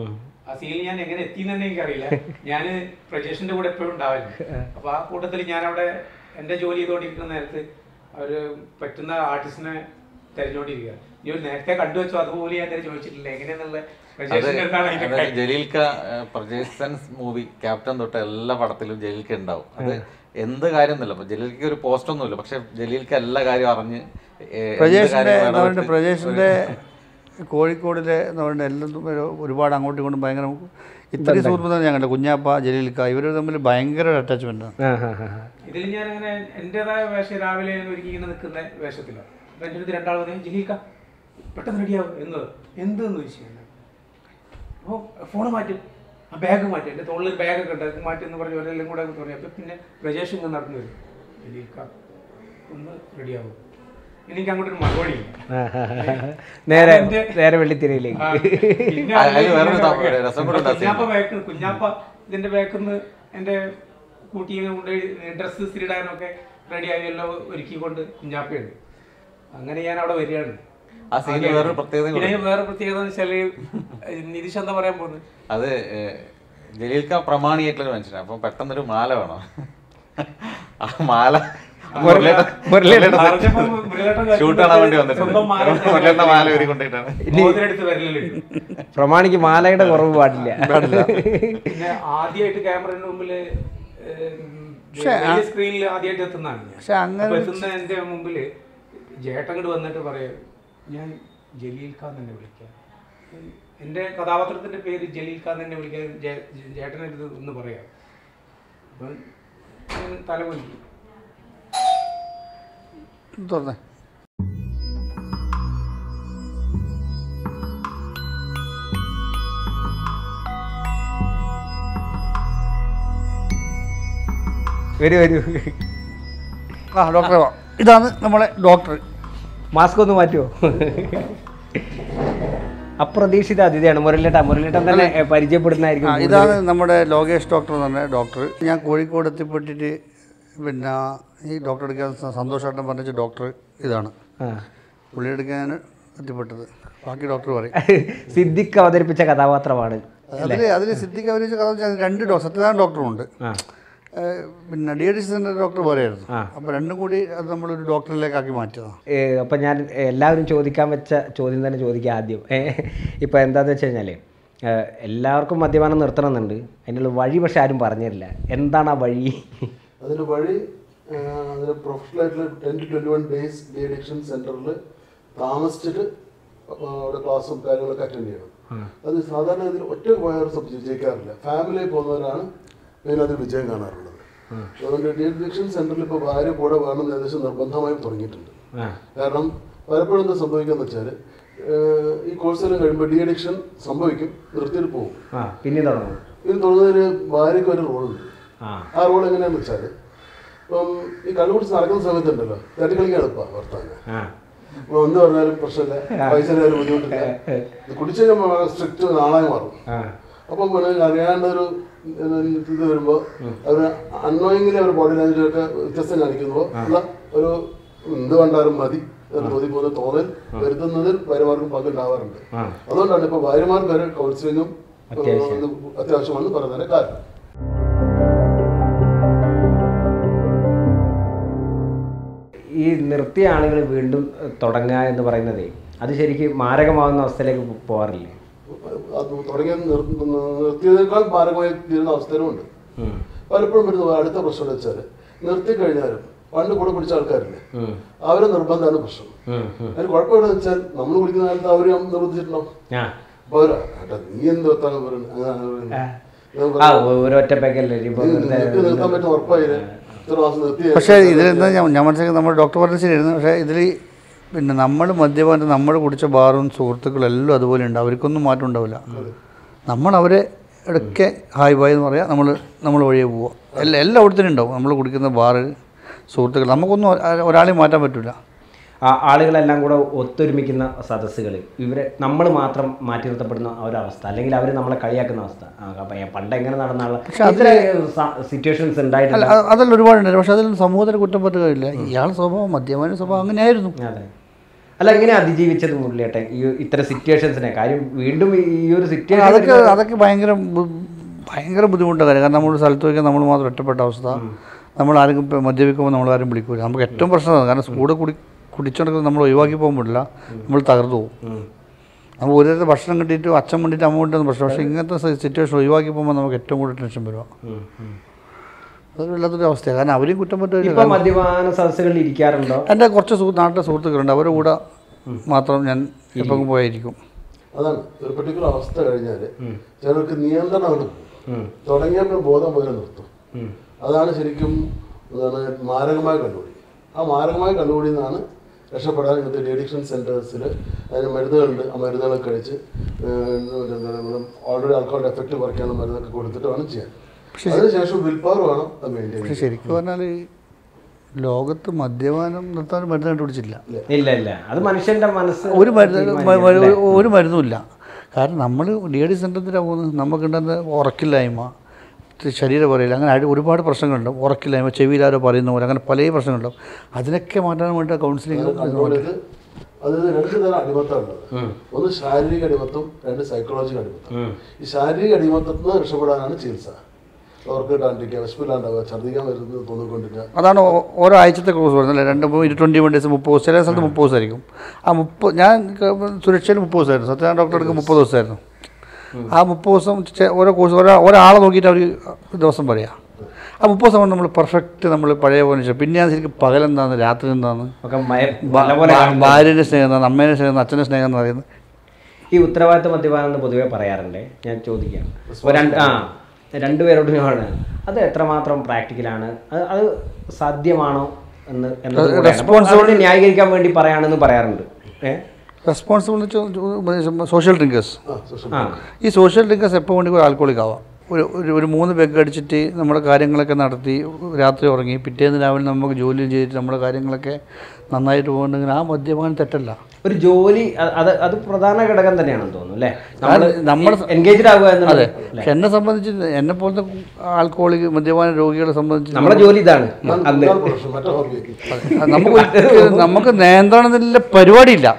ആ സീനിൽ ഞാൻ എങ്ങനെ എത്തിയെന്ന് തന്നെ എനിക്കറിയില്ല ഞാൻ പ്രജേഷിന്റെ കൂടെ എപ്പോഴും ഉണ്ടാവില്ല അപ്പൊ ആ കൂട്ടത്തിൽ ഞാൻ അവിടെ എന്റെ ജോലി ചെയ്തുകൊണ്ടിരിക്കുന്ന നേരത്ത് അവര് പറ്റുന്ന ആർട്ടിസ്റ്റിനെ തെരഞ്ഞുകൊണ്ടിരിക്കുക ഈ ഒരു നേരത്തെ കണ്ടുവച്ചോ അതുപോലെ ഞാൻ ഇതുവരെ ചോദിച്ചിട്ടില്ല എങ്ങനെയാന്നുള്ള അത് പ്രജേഷിന്റെ അടുത്താണ് അതിന്റെ അതായത് കാര്യം. ജലീൽക്ക പ്രജേസൻസ് മൂവി ക്യാപ്റ്റൻ തൊട്ട് എല്ലാ പടത്തിലും ജലീൽക്ക ഉണ്ടാവും അത് എന്ത് കാര്യം ഒന്നുമില്ല അപ്പൊ ജലീൽക്ക് ഒരു പോസ്റ്റ് ഒന്നുമില്ല പക്ഷെ ജലീൽക്ക് എല്ലാ കാര്യം അറിഞ്ഞ് ഏ, എന്ത് പ്രജേഷിൻ്റെ കാര്യം എന്ന് പറയുന്നത് ഇടപെട്ട് പ്രജേഷിൻ്റെ കോഴിക്കോടിലെ എന്ന് പറയുന്നത് എല്ലാം ഒരു- ഒരുപാട് അങ്ങോട്ടും ഇങ്ങോട്ടും ഭയങ്കര ഇത്രയും സുഹൃത്തുക്കൾ ഞാൻ കണ്ടു കുഞ്ഞാപ്പ ജലീൽക്ക ഇവർ തമ്മിൽ ഭയങ്കര അറ്റാച്ച്മെൻറ്റാണ് ആ ഹാ ഹാ ഇതിൽ ഞാൻ അങ്ങനെ എന്റേതായ വേഷം രാവിലെ ഒരുക്കി ഇങ്ങനെ നിൽക്കുന്ന വേഷത്തിലാണ് അപ്പൊ എൻ്റെ അടുത്ത് രണ്ടാൾ പറഞ്ഞു ജലീൽക്ക പെട്ടെന്ന് റെഡിയാവും എന്ന് എന്ത് എന്ന് ചോദിച്ചു ഞാൻ അപ്പോൾ ഫോൺ മാറ്റും ആ ബാഗ് മാറ്റും എൻ്റെ തോളിൽ ബാഗൊക്കെ ഉണ്ട് അത് മാറ്റി എന്ന് പറഞ്ഞ് അവരെല്ലാം കൂടെ പറഞ്ഞു അപ്പം പിന്നെ പ്രജേഷ് ഇങ്ങനെ നടന്നു വരും ജലീൽക്ക ഒന്ന് റെഡിയാവും എനിക്ക് അങ്ങോട്ടൊരു മറുപടി ഇല്ല ആ, ഹാ, ഹാ. നേരെ നേരെ വെള്ളിത്തിരയിലേക്ക് ആ, പിന്നെ അതില് അതിലേക്ക് വേറൊരു ഇങ്ങനെ സംഭവം, പറയാം. രസം കൂടെ ഉണ്ട് ആ കുഞ്ഞാപ്പ scene. ബാക്ക് കുഞ്ഞാപ്പ ഇതിന്റെ ബാക്കിൽ നിന്ന് എന്റെ കൂട്ടിയെ കൊണ്ട് ഡ്രസ്സ് ഇസ്തിരിടാനൊക്കെ റെഡി ആയി എല്ലാം ഒരുക്കിക്കൊണ്ട് കുഞ്ഞാപ്പയുണ്ട് അങ്ങനെ ഞാൻ അവിടെ വരികയാണ് ആ സീനിൽ വേറൊരു പ്രത്യേകത കൂടി പിന്നെ വേറെ പ്രത്യേകത എന്ന് വെച്ചാല് നിതീഷ് എന്താ പറയാൻ പോകുന്നത് അത് ഏ, ജലീൽക്ക പ്രമാണിയായിട്ടുള്ള മനുഷ്യനാണ് അപ്പം പെട്ടെന്നൊരു മാല വേണം ആ മാല മുരളിയേട്ടൻ- മുരളിയേട്ടൻ പറഞ്ഞപ്പോ മുരളിയേട്ടൻ ഷൂട്ട് കാണാൻ വേണ്ടി വന്നിട്ടുണ്ട് സ്വന്തം മാല എടുത്ത് മുരളിയേട്ടൻ മാല ഒരു കൊണ്ടിട്ടാണ് മോതിരെടുത്ത് വരലുണ്ട് പ്രമാണിക്ക് മാലയുടെ കുറവ് പാടില്ല പിന്നെ ആദ്യമായിട്ട് ക്യാമറയുടെ മുമ്പിൽ സ്ക്രീനിൽ ആദ്യമായിട്ട് എത്തുന്നതാണ് ഞാൻ പക്ഷെ അങ്ങനെ അപ്പൊ എത്തുന്ന എന്റെ മുമ്പില് ജേട്ടങ്ങോട് വന്നിട്ട് പറയും ഞാൻ ജലീൽ ഖാൻ തന്നെ വിളിക്കാം എന്റെ കഥാപാത്രത്തിന്റെ പേര് ജലീൽ ഖാൻ തന്നെ വിളിക്കാൻ ജേ- ജേട്ടനടുത്ത് ഒന്ന് പറയാം അപ്പം ഞാൻ തലമുണ്ടി തുറന്നേ വരൂ വരൂ ആ ഡോക്ടറെ വാ ഇതാണ് നമ്മളെ ഡോക്ടർ മാസ്ക് ഒന്ന് മാറ്റുമോ അപ്രതീക്ഷിത അതിഥിയാണ് മുരളിയേട്ടൻ മുരളിയേട്ടൻ തന്നെ ഏ, ആ പരിചയപ്പെടുന്നതായിരിക്കും ഇതാണ് നമ്മുടെ ലോകേഷ് ഡോക്ടർ എന്ന് പറഞ്ഞ ഡോക്ടർ ഞാൻ കോഴിക്കോട് എത്തിപ്പെട്ടിട്ട് പിന്നെ ഈ ഡോക്ടർ എടുക്കാൻ സ- സന്തോഷമായിട്ടും പറഞ്ഞ ഡോക്ടർ ഇതാണ് ആ. പുള്ളി എടുക്കാൻ എത്തിപ്പെട്ടത് ബാക്കി ഡോക്ടർ പറയും സിദ്ദിഖ് അവതരിപ്പിച്ച കഥാപാത്രമാണ് അതിൽ അതിൽ സിദ്ധിക്ക് അവതരിച്ച കഥ വെച്ചാൽ രണ്ട് ഡോക്ടർ സത്യനാരായണ ഡോക്ടറുണ്ട് ആ ഏഹ് പിന്നെ ഡി എഡി സെൻ്റർ ഡോക്ടർ പോലെയായിരുന്നു ആ. അപ്പോൾ രണ്ടും കൂടി അത് നമ്മളൊരു ഡോക്ടറിലേക്കാക്കി മാറ്റിയതാണ് ഏ, അപ്പം ഞാൻ എല്ലാവരും ചോദിക്കാൻ വെച്ച ചോദ്യം തന്നെ ചോദിക്കാം ആദ്യം ഏ, ഇപ്പം എന്താണെന്ന് വെച്ച് കഴിഞ്ഞാൽ എല്ലാവർക്കും മദ്യപാനം നിർത്തണമെന്നുണ്ട് അതിനുള്ള വഴി പക്ഷെ ആരും പറഞ്ഞില്ല എന്താണ് ആ വഴി അതിന് വഴി ആ, അതിന് പ്രൊഫഷണൽ ആയിട്ടുള്ള ten to twenty one days de addiction സെൻറ്ററിൽ താമസിച്ചിട്ട് ആ, അവിടെ ക്ലാസ്സും കാര്യങ്ങളൊക്കെ അറ്റൻഡ് ചെയ്യണം അത് സാധാരണ ഇതിൽ ഒറ്റ പോയവർ സബ് വിജയിക്കാറില്ല ഫാമിലി പോകുന്നവരാണ് മെയിൻ അതിൽ വിജയം കാണാറുള്ളത് അതുകൊണ്ട് ഡി അഡിക്ഷൻ സെൻറ്ററിൽ ഇപ്പോൾ ഭാര്യ കൂടെ വേണമെന്ന് ഏകദേശം നിർബന്ധമായും തുടങ്ങിയിട്ടുണ്ട് ആ കാരണം പലപ്പോഴും എന്താ സംഭവിക്കാന്ന് വെച്ചാൽ ഈ കോഴ്സെല്ലാം കഴിയുമ്പോൾ ഡി അഡിക്ഷൻ സംഭവിക്കും നിർത്തിയിട്ട് പോകും ആ പിന്നെ തുടങ്ങും ഇത് തുടങ്ങുന്നതിന് ഭാര്യയ്ക്ക് ഒരു റോളുണ്ട് ആ ആ റോൾ എങ്ങനെയാന്ന് വെച്ചാൽ ഇപ്പം ഈ കള്ളുകുടിച്ച് നടക്കുന്ന സമയത്തുണ്ടല്ലോ തട്ടി കളിക്കാൻ എളുപ്പമാണ് ഭർത്താവിന് ആ ഇപ്പൊ എന്ത് പറഞ്ഞാലും പ്രശ്നമില്ല പൈസ ആയാലും ബുദ്ധിമുട്ടില്ല ഇത് കുടിച്ചു കഴിഞ്ഞാൽ സ്ട്രിക്റ്റ് നാളായി മാറും ആ അപ്പം പിന്നെ അറിയാണ്ട ഒരു ഇത് വരുമ്പോൾ അവർ അൺനോയിങ്ങിലി അവർ ബോഡി ലാംഗ്വേജൊക്കെ വ്യത്യസ്തം കാണിക്കുമ്പോൾ ഉള്ള ഒരു എന്ത് കണ്ടാലും മതി എന്ന് തോന്നി പോകുന്ന തോന്നൽ വരുത്തുന്നതിൽ ഭാര്യമാർക്കും പങ്കുണ്ടാവാറുണ്ട് ആ. അതുകൊണ്ടാണ് ഇപ്പോൾ ഭാര്യമാർക്ക് വരെ കൗൺസിലിങ്ങും അത്യാവശ്യം. അത്യാവശ്യമാണെന്ന് പറയുന്നതിന്റെ കാരണം ഈ നിർത്തിയ ആളുകൾ വീണ്ടും ഏഹ്, തുടങ്ങുക എന്ന് പറയുന്നതേ അത് ശരിക്കും മാരകമാകുന്ന അവസ്ഥയിലേക്ക് പോ- പോകാറില്ലേ അത് തുടങ്ങിയ നിർ- നിർത്തിയതിനേക്കാൾ ഭാരമായി തീരുന്ന അവസ്ഥകളുമുണ്ട് ഉം. പലപ്പോഴും വരുന്ന അടുത്ത പ്രശ്നം എന്ന് വെച്ചാൽ നിർത്തി കഴിഞ്ഞാലും പണ്ട് കൂടെ പിടിച്ച ആൾക്കാരില്ലേ ഉം. അവരെ നിർബന്ധമാണ് പ്രശ്നം ഉം. ഉം. അതിന് കുഴപ്പമെന്ന് വെച്ചാൽ നമ്മൾ കുടിക്കുന്ന കാലത്ത് അവർ നിർബന്ധിച്ചിട്ടുണ്ടാവും ആ അപ്പൊ അവര് "ഏട്ടാ, നീ എന്ത് വെത്താണ് പറയുന്നത് അങ്ങനെ അങ്ങനെ പറയുന്നത്." ഞാൻ ആ പറഞ്ഞു, ഒ- ഒരൊറ്റ പാക്കല്ലേ ഇപ്പൊ "നീ വെറുതെ- നിനക്ക് നിർത്താൻ പറ്റുന്ന ഉറപ്പായില്ലേ ഇത്ര മാസം നിർത്തി പക്ഷേ ഇതിലെന്താ ഞാൻ ഞാൻ മനസ്സിലാക്കി നമ്മൾ ഡോക്ടർ പറഞ്ഞ ശരിയായിരുന്നു പക്ഷേ ഇതിൽ പിന്നെ നമ്മൾ മദ്യപാനം നമ്മൾ കുടിച്ച ബാറും സുഹൃത്തുക്കളും എല്ലാം അതുപോലെ ഉണ്ട് അവർക്കൊന്നും മാറ്റം ഉണ്ടാവില്ല നമ്മൾ അവരെ ഇടയ്ക്ക് ഹായ് ബായ് എന്ന് പറയാം നമ്മൾ നമ്മൾ വഴിയെ പോവുക എല്ലാം എല്ലാം അവിടുത്തെ ഉണ്ടാവും നമ്മൾ കുടിക്കുന്ന ബാറ് സുഹൃത്തുക്കൾ നമുക്കൊന്നും ഒ- ഒരാളെയും മാറ്റാൻ പറ്റില്ല ആ ആളുകളെല്ലാം കൂടെ ഒത്തൊരുമിക്കുന്ന സദസ്സുകൾ ഇവരെ നമ്മൾ മാത്രം മാറ്റി നിർത്തപ്പെടുന്ന ആ ഒരു അവസ്ഥ അല്ലെങ്കിൽ അവർ നമ്മളെ കളിയാക്കുന്ന അവസ്ഥ ആ, അപ്പൊ ഞാൻ പണ്ട് എങ്ങനെ നടന്ന ആളെ ഇത്ര സിറ്റുവേഷൻസ് അല്ല ഉണ്ടായിട്ടില്ല അ- അതെല്ലാം ഒരുപാടുണ്ട് പക്ഷേ അതിൽ സമൂഹത്തിന് കുറ്റം പറ്റുകയില്ല ഇയാൾ സ്വഭാവം മദ്യപാന സ്വഭാവം അങ്ങനെയായിരുന്നു അതെ അല്ല എങ്ങനെ അതിജീവിച്ചത് മുരളിയേട്ടൻ ഈ ഇത്തരം സിറ്റുവേഷൻസിനെ കാര്യം വീണ്ടും ഈ ഈ ഒരു സിറ്റുവേഷൻ അതൊക്കെ അതൊക്കെ ഭയങ്കര ബു- ഭയങ്കര ബുദ്ധിമുട്ടാണ് കാര്യം കാരണം നമ്മൾ സ്ഥലത്ത് വയ്ക്കാൻ നമ്മൾ മാത്രം ഒറ്റപ്പെട്ട അവസ്ഥ നമ്മൾ ആരെങ്കിലും ഇപ്പം മദ്യപിക്കുമ്പോൾ നമ്മൾ ആരും വിളിക്കൂല നമുക്ക് ഏറ്റവും പ്രശ്നമാണ് കാരണം സ്കൂളിൽ കുടി കുടിച്ചുകൊണ്ടിരിക്കുന്നത് നമ്മൾ ഒഴിവാക്കി പോകാൻ പറ്റില്ല നമ്മൾ തകർന്നു പോകും നമ്മൾ ഒരു നേരത്തെ ഭക്ഷണം കിട്ടിയിട്ട് അച്ഛൻ വേണ്ടിയിട്ട് അമ്മ വേണ്ടിയിട്ട് പ്രശ്നം പക്ഷേ ഇങ്ങനത്തെ സിറ്റുവേഷൻ ഒഴിവാക്കി പോകുമ്പോൾ നമുക്ക് ഏറ്റവും കൂടുതൽ ടെൻഷൻ വരിക അതൊരു വല്ലാത്തൊരു അവസ്ഥയാണ് കാരണം അവരെയും കുറ്റം പറ്റില്ല ഇപ്പൊ മദ്യപാന സദസ്സുകളിൽ ഇരിക്കാറുണ്ടോ എൻ്റെ കുറച്ച് സുഹൃ നാട്ടിലെ സുഹൃത്തുക്കളുണ്ട് അവരുടെ കൂടെ മാത്രം ഞാൻ എപ്പോൾ പോയിരിക്കും അതാണ് ഒരു പെർട്ടിക്കുലർ അവസ്ഥ കഴിഞ്ഞാൽ ചിലർക്ക് നിയന്ത്രണം അങ്ങോട്ട് പോകും തുടങ്ങിയപ്പോൾ ബോധം പോലെ നിർത്തും അതാണ് ശരിക്കും എന്താണ് മാരകമായ കണ്ടുപിടി ആ മാരകമായ കണ്ടുപിടി നിന്നാണ് രക്ഷപ്പെടാൻ ഇങ്ങനത്തെ ഡിഡിക്ഷൻ സെൻറ്റേഴ്സിൽ അതിന് മരുന്നുകളുണ്ട് ആ മരുന്നുകളൊക്കെ കഴിച്ച് ഓൾറെഡി ആൾക്കാരുടെ എഫക്റ്റ് കുറയ്ക്കാനുള്ള മരുന്നൊക്കെ കൊടുത്തിട്ട് വേണം ചെയ്യാൻ അതിനുശേഷം വിൽ പവർ വേണം അത് മെയിൻറ്റെയിൻ പക്ഷെ ശരിക്കും പറഞ്ഞാൽ ലോകത്ത് മദ്യപാനം നിർത്താൻ മരുന്ന് കണ്ടുപിടിച്ചില്ല ഇല്ല ഇല്ല അത് മനുഷ്യന്റെ മനസ്സ് ഒരു മരുന്ന് മ- മ- ഒരു മരുന്നുമില്ല കാരണം നമ്മൾ ലേഡി സെൻറ്ററിലാണ് പോകുന്നത് നമുക്കുണ്ടെന്ന് ഉറക്കില്ലായ്മ ശരീരം പറയില്ല അങ്ങനെ അടി- ഒരുപാട് പ്രശ്നങ്ങളുണ്ട് ഉറക്കില്ലായ്മ ചെവിയിലാരോ പറയുന്ന പോലെ അങ്ങനെ പല പ്രശ്നങ്ങളുണ്ടാവും അതിനൊക്കെ മാറ്റാൻ വേണ്ടി കൗൺസിലിംഗ് കൺട്രോൾ ചെയ്ത് അത് രണ്ട് തരം അടിമത്തമുള്ളത് ഒന്ന് ശാരീരിക അടിമത്തം രണ്ട് സൈക്കോളജിക്കൽ അടിമത്തം ഈ ശാരീരിക അടിമത്തത്തിൽ നിന്ന് രക്ഷപ്പെടാനാണ് ചികിത്സ അവർക്ക് കിട്ടാണ്ടിരിക്കുക വിശപ്പില്ലാണ്ടാവുക ഛർദ്ദിക്കാൻ വരുന്നത് തോന്നിക്കൊണ്ടിരിക്കുക അതാണ് ഓ- ഓരോ ആഴ്ചത്തെ കോഴ്സ് പറയുന്നത് അല്ലേ രണ്ട് മൂന്ന് ട്വൻറ്റി വൺ ഡേയ്സ് മുപ്പത് ദിവസം ചില സ്ഥലത്ത് മുപ്പത് ദിവസമായിരിക്കും ആ മുപ്പത് ഞാൻ ക- സുരക്ഷയിൽ മുപ്പത് ദിവസമായിരുന്നു സത്യാനന്ദ ഡോക്ടറെ അടുക്ക് മുപ്പത് ദിവസമായിരുന്നു ആ മുപ്പത് ദിവസം ചെ- ഓരോ കോഴ്സ് ഒരാ ഒരാളെ നോക്കിയിട്ട് അവർ ദിവസം പറയാം ആ മുപ്പത് ദിവസം കൊണ്ട് നമ്മൾ പെർഫെക്റ്റ് നമ്മൾ പഴയ പോലെ ചെയ്യും. പിന്നെ ഞാൻ ശരിക്കും പകലെന്താന്ന് രാത്രി എന്താന്ന് ഒക്കെ മയ- ഭാ- നല്ലപോലെ ഭാ- കാണുന്നത്. ഭാര്യയുടെ സ്നേഹം എന്താണ് അമ്മേൻ്റെ സ്നേഹം എന്താണ് അച്ഛൻ്റെ സ്നേഹം എന്ന് പറയുന്നത് ഈ ഉത്തരവാദിത്ത മദ്യപാനം എന്ന് പൊതുവെ പറയാറുണ്ട് ഞാൻ ചോദിക്കാം ഒരു രണ്ട് ആ രണ്ടുപേരോട് ഞാൻ അത് എത്രമാത്രം പ്രാക്ടിക്കലാണ് അത് അത് സാധ്യമാണോ എന്ന് എന്നത് കൂടെയാണ്. അപ്പോൾ Responsible- അതിനെ ന്യായീകരിക്കാൻ വേണ്ടി പറയാണെന്ന് പറയാറുണ്ട് ഏ റെസ്പോൺസിബിൾ സോഷ്യൽ ഡ്രിങ്കേഴ്സ് ആ സോഷ്യൽ ആ ഈ സോഷ്യൽ ഡ്രിങ്കേഴ്സ് എപ്പോൾ വേണമെങ്കിൽ ആൽക്കോളിക് ആവാം ഒരു ഒരു ഒരു മൂന്ന് പെഗ് അടിച്ചിട്ട് നമ്മുടെ കാര്യങ്ങളൊക്കെ നടത്തി രാത്രി ഉറങ്ങി പിറ്റേന്ന് രാവിലെ നമുക്ക് ജോലി ചെയ്തിട്ട് നമ്മുടെ കാര്യങ്ങളൊക്കെ നന്നായിട്ട് പോകുന്നുണ്ടെങ്കിൽ ആ മദ്യപാനം തെറ്റല്ല ഒരു ജോലി അ- അത് അത് പ്രധാന ഘടകം തന്നെയാണെന്ന് തോന്നുന്നു അല്ലേ കാരണം നമ്മൾ എൻഗേജ്ഡ് ആവുക എന്നുള്ളത് അതെ പക്ഷെ എന്നെ സംബന്ധിച്ച് എന്നെ പോലത്തെ ആൽക്കോളിക് മദ്യപാന രോഗികളെ സംബന്ധിച്ച് നമ്മളെ ജോലി ഇതാണ് അന്ന് പ്രൊഫഷൻ മറ്റേ ഹോബി അത് നമുക്ക് ഒരിക്കലും നമുക്ക് നിയന്ത്രണത്തിൻ്റെ പരിപാടിയില്ല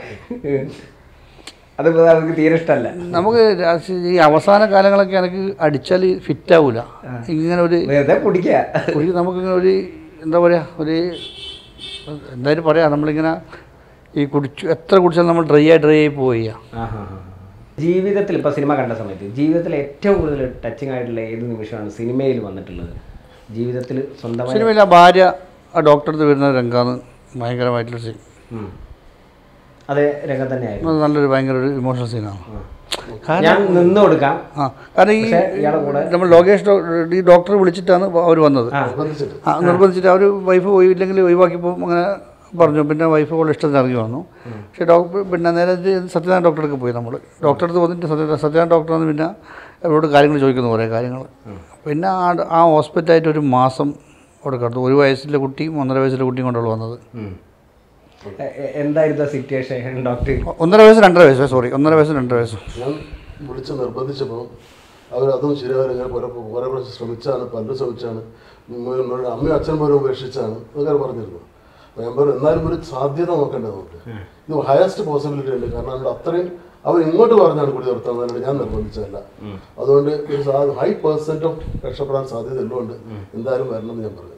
അത് നമുക്ക് തീരെ ഇഷ്ടമല്ല നമുക്ക് രാഷ്ട്രീയ- ഈ അവസാന കാലങ്ങളൊക്കെ എനിക്ക് അടിച്ചാൽ ഫിറ്റ് ആവൂല ഇങ്ങനെ ഒരു വെറുതെ കുടിക്കുക ഒരു നമുക്കിങ്ങനെ ഒരു എന്താ പറയുക ഒരു എന്തായാലും പറയാം നമ്മളിങ്ങനെ ഈ കുടിച്ചു എത്ര കുടിച്ചാലും നമ്മൾ ഡ്രൈ ആയി ഡ്രൈ ആയി പോയി ആഹാ. ജീവിതത്തിൽ ഇപ്പോൾ സിനിമ കണ്ട സമയത്ത് ജീവിതത്തിൽ ഏറ്റവും കൂടുതൽ ടച്ചിങ് ആയിട്ടുള്ള ഏത് നിമിഷമാണ് സിനിമയിൽ വന്നിട്ടുള്ളത് ജീവിതത്തിൽ സ്വന്തമായി സിനിമയിൽ ആ ഭാര്യ ആ ഡോക്ടറെ അടുത്ത് വരുന്ന രംഗമാണ് ഭയങ്കരമായിട്ടുള്ള സീൻ ഉം. അതേ രംഗം തന്നെയായിരുന്നു അത് നല്ലൊരു ഭയങ്കര ഒരു ഇമോഷണൽ സീനാണ് കാരണം ഞാൻ നിന്ന് കൊടുക്കാം ആ കാരണം ഈ പക്ഷേ ഇയാളെ കൂടെ നമ്മൾ ലോകേഷ് ഡോ- ഈ ഡോക്ടറെ വിളിച്ചിട്ടാണ് അവർ വന്നത് ആ നിർബന്ധിച്ചിട്ട് ആ നിർബന്ധിച്ചിട്ട് അവർ വൈഫ് പോയില്ലെങ്കിൽ ഒഴിവാക്കിയപ്പോൾ അങ്ങനെ പറഞ്ഞു പിന്നെ വൈഫ് അവളുടെ ഇഷ്ടത്തിന് ഇറങ്ങി വന്നു പക്ഷേ ഡോക്ടർ പിന്നെ നേരെ ഇത് സത്യനാരായണ ഡോക്ടറെ അടുത്ത് പോയി നമ്മൾ ഡോക്ടറെ അടുത്ത് വന്നിട്ട് സത്യ സത്യനാരായണ ഡോക്ടർ വന്ന് പിന്നെ അവരോട് കാര്യങ്ങൾ ചോദിക്കുന്നു കുറേ കാര്യങ്ങൾ പിന്നെ ആ ആ ഹോസ്പിറ്റലായിട്ട് ഒരു മാസം അവിടെ കിടന്നു ഒരു വയസ്സിലെ കുട്ടിയും ഒന്നര വയസ്സിലെ കുട്ടിയും കൊണ്ടുള്ള വന്നത് ഉം. എ- എ- എന്തായിരുന്നു സിറ്റുവേഷൻ ഡോക്ടർ ഒന്നര വയസ്സ് രണ്ടര വയസ്സ് സോറി ഒന്നര വയസ്സ് രണ്ടര വയസ്സ് ഞാൻ വിളിച്ച് നിർബന്ധിച്ചപ്പോൾ അവരതും ശരിയാവില്ല ഇങ്ങനെ കുറെ കുറെ പ്രാവശ്യം ശ്രമിച്ചാണ് പലരും ശ്രമിച്ചാണ് മുഴുവൻ അമ്മയും അച്ഛനും പോലും ഉപേക്ഷിച്ചാണ് എന്നൊക്കെ പറഞ്ഞിരുന്നു അപ്പോൾ ഞാൻ പറഞ്ഞു എന്നാലും ഒരു സാധ്യത നോക്കണ്ടേ നമുക്ക് ഇത് ഹയസ്റ്റ് പോസിബിലിറ്റി ഉണ്ട് കാരണം അവിടെ അത്രയും അവർ ഇങ്ങോട്ട് പറഞ്ഞാണ് കുടി നിർത്താൻ ഞാൻ നിർബന്ധിച്ചതല്ല അതുകൊണ്ട് ഒരു ഹൈ പെർസെൻറ്റ് ഓഫ് രക്ഷപ്പെടാൻ സാധ്യത ഉള്ളതുകൊണ്ട് എന്തായാലും വരണം എന്ന് ഞാൻ പറഞ്ഞു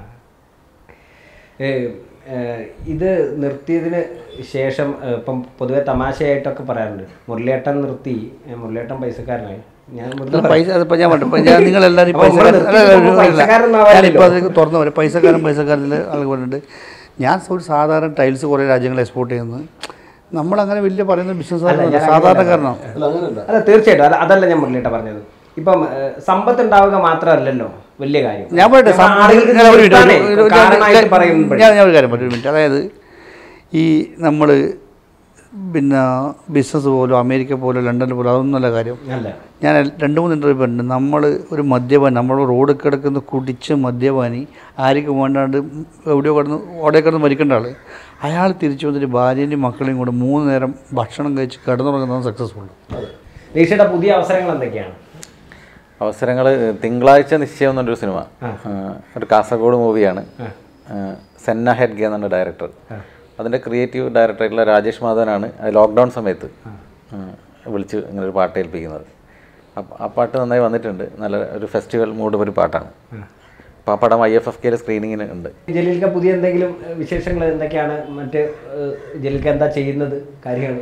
ഏ, ഏ, ഇത് നിർത്തിയതിന് ശേഷം ഏ, ഇപ്പം പൊതുവെ തമാശയായിട്ടൊക്കെ പറയാറുണ്ട് മുരളിയേട്ടൻ നിർത്തി ഏ, മുരളിയേട്ടൻ പൈസക്കാരനായി ഞാൻ വെറുതെ അത് പൈസ അതിപ്പോൾ ഞാൻ പറഞ്ഞു ഞാൻ നിങ്ങളെല്ലാവരും അപ്പോൾ നമ്മൾ നിർത്തിയിട്ട് പൈസക്കാരനാവാനില്ലല്ലോ. ഞാനിപ്പോൾ അതിലേക്ക് തുറന്നു പറയാം പൈസക്കാരൻ പൈസക്കാരൻ ആളുകൾ പറഞ്ഞിട്ടുണ്ട് ഞാൻ ഒരു സാധാരണ ടൈൽസ് കുറേ രാജ്യങ്ങൾ എക്സ്പോർട്ട് ചെയ്യുന്നത് നമ്മളങ്ങനെ വലിയ പറയുന്ന ബിസിനസ് സാധാരണക്കാരനാണ് അല്ല അങ്ങനെയല്ല അല്ല തീർച്ചയായിട്ടും അല്ല അതല്ല ഞാൻ മുരളിയേട്ട പറഞ്ഞത് ഇപ്പം ഏ, സമ്പത്ത് ഉണ്ടാവുക മാത്രമല്ലല്ലോ വലിയ കാര്യം ഞാൻ പറയട്ടെ നമ്മൾ സം- ആളുകൾക്ക് ഞാൻ ഒരു കിട്ടാനേ മിനിറ്റ്, ഒരു- ഒരു- കാരണമായിട്ട് ഞാൻ- പറയുമ്പോഴേ. ഞാൻ ഞാൻ ഒരു കാര്യം പറയും ഒരു മിനിറ്റ് അതായത് ഈ നമ്മൾ പിന്നെ ബിസിനസ് പോലും അമേരിക്ക പോലും ലണ്ടൻ പോലും അതൊന്നുമല്ല കാര്യം അല്ല ഞാൻ രണ്ട് മൂന്ന് ഇൻ്റർവ്യൂ ഉണ്ട് നമ്മൾ ഒരു മദ്യപാനി നമ്മൾ റോഡ് കിടക്കുന്ന കുടിച്ച് മദ്യപാനി ആർക്കും വേണ്ടാണ്ട് എവിടെയോ കിടന്ന് ഓടെ കിടന്ന് മരിക്കേണ്ട ആൾ അയാൾ തിരിച്ചു വന്നിട്ട് ഭാര്യൻ്റെയും മക്കളെയും കൂടെ മൂന്ന് നേരം ഭക്ഷണം കഴിച്ച് കിടന്നുറങ്ങുന്നതാണ് സക്സസ്ഫുൾ നിഷയുടെ പുതിയ അവസരങ്ങൾ എന്തൊക്കെയാണ് അവസരങ്ങൾ തിങ്കളാഴ്ച നിശ്ചയം എന്നൊരു സിനിമ ആ, ഒരു കാസർഗോഡ് മൂവിയാണ് സെന്ന ഹെഡ്ഗെ എന്നാണ് ഡയറക്ടർ അതിൻ്റെ ക്രിയേറ്റീവ് ഡയറക്ടറായിട്ടുള്ള രാജേഷ് മാധവനാണ് അത് ലോക്ക്ഡൗൺ സമയത്ത് ഉം, വിളിച്ച് ഇങ്ങനെ ഒരു പാട്ട് ഏൽപ്പിക്കുന്നത് അപ്പം ആ പാട്ട് നന്നായി വന്നിട്ടുണ്ട് നല്ല ഒരു ഫെസ്റ്റിവൽ മൂഡ് ഒരു പാട്ടാണ് അപ്പോൾ ആ പടം ഐ എഫ് എഫ് കെയിലെ സ്ക്രീനിങ്ങിന് ഉണ്ട് ജലീൽക്ക പുതിയ എന്തെങ്കിലും ഏഹ്, വിശേഷങ്ങൾ എന്തൊക്കെയാണ് മറ്റ് ഏഹ്, ജലീൽക്ക എന്താ ചെയ്യുന്നത് കാര്യങ്ങൾ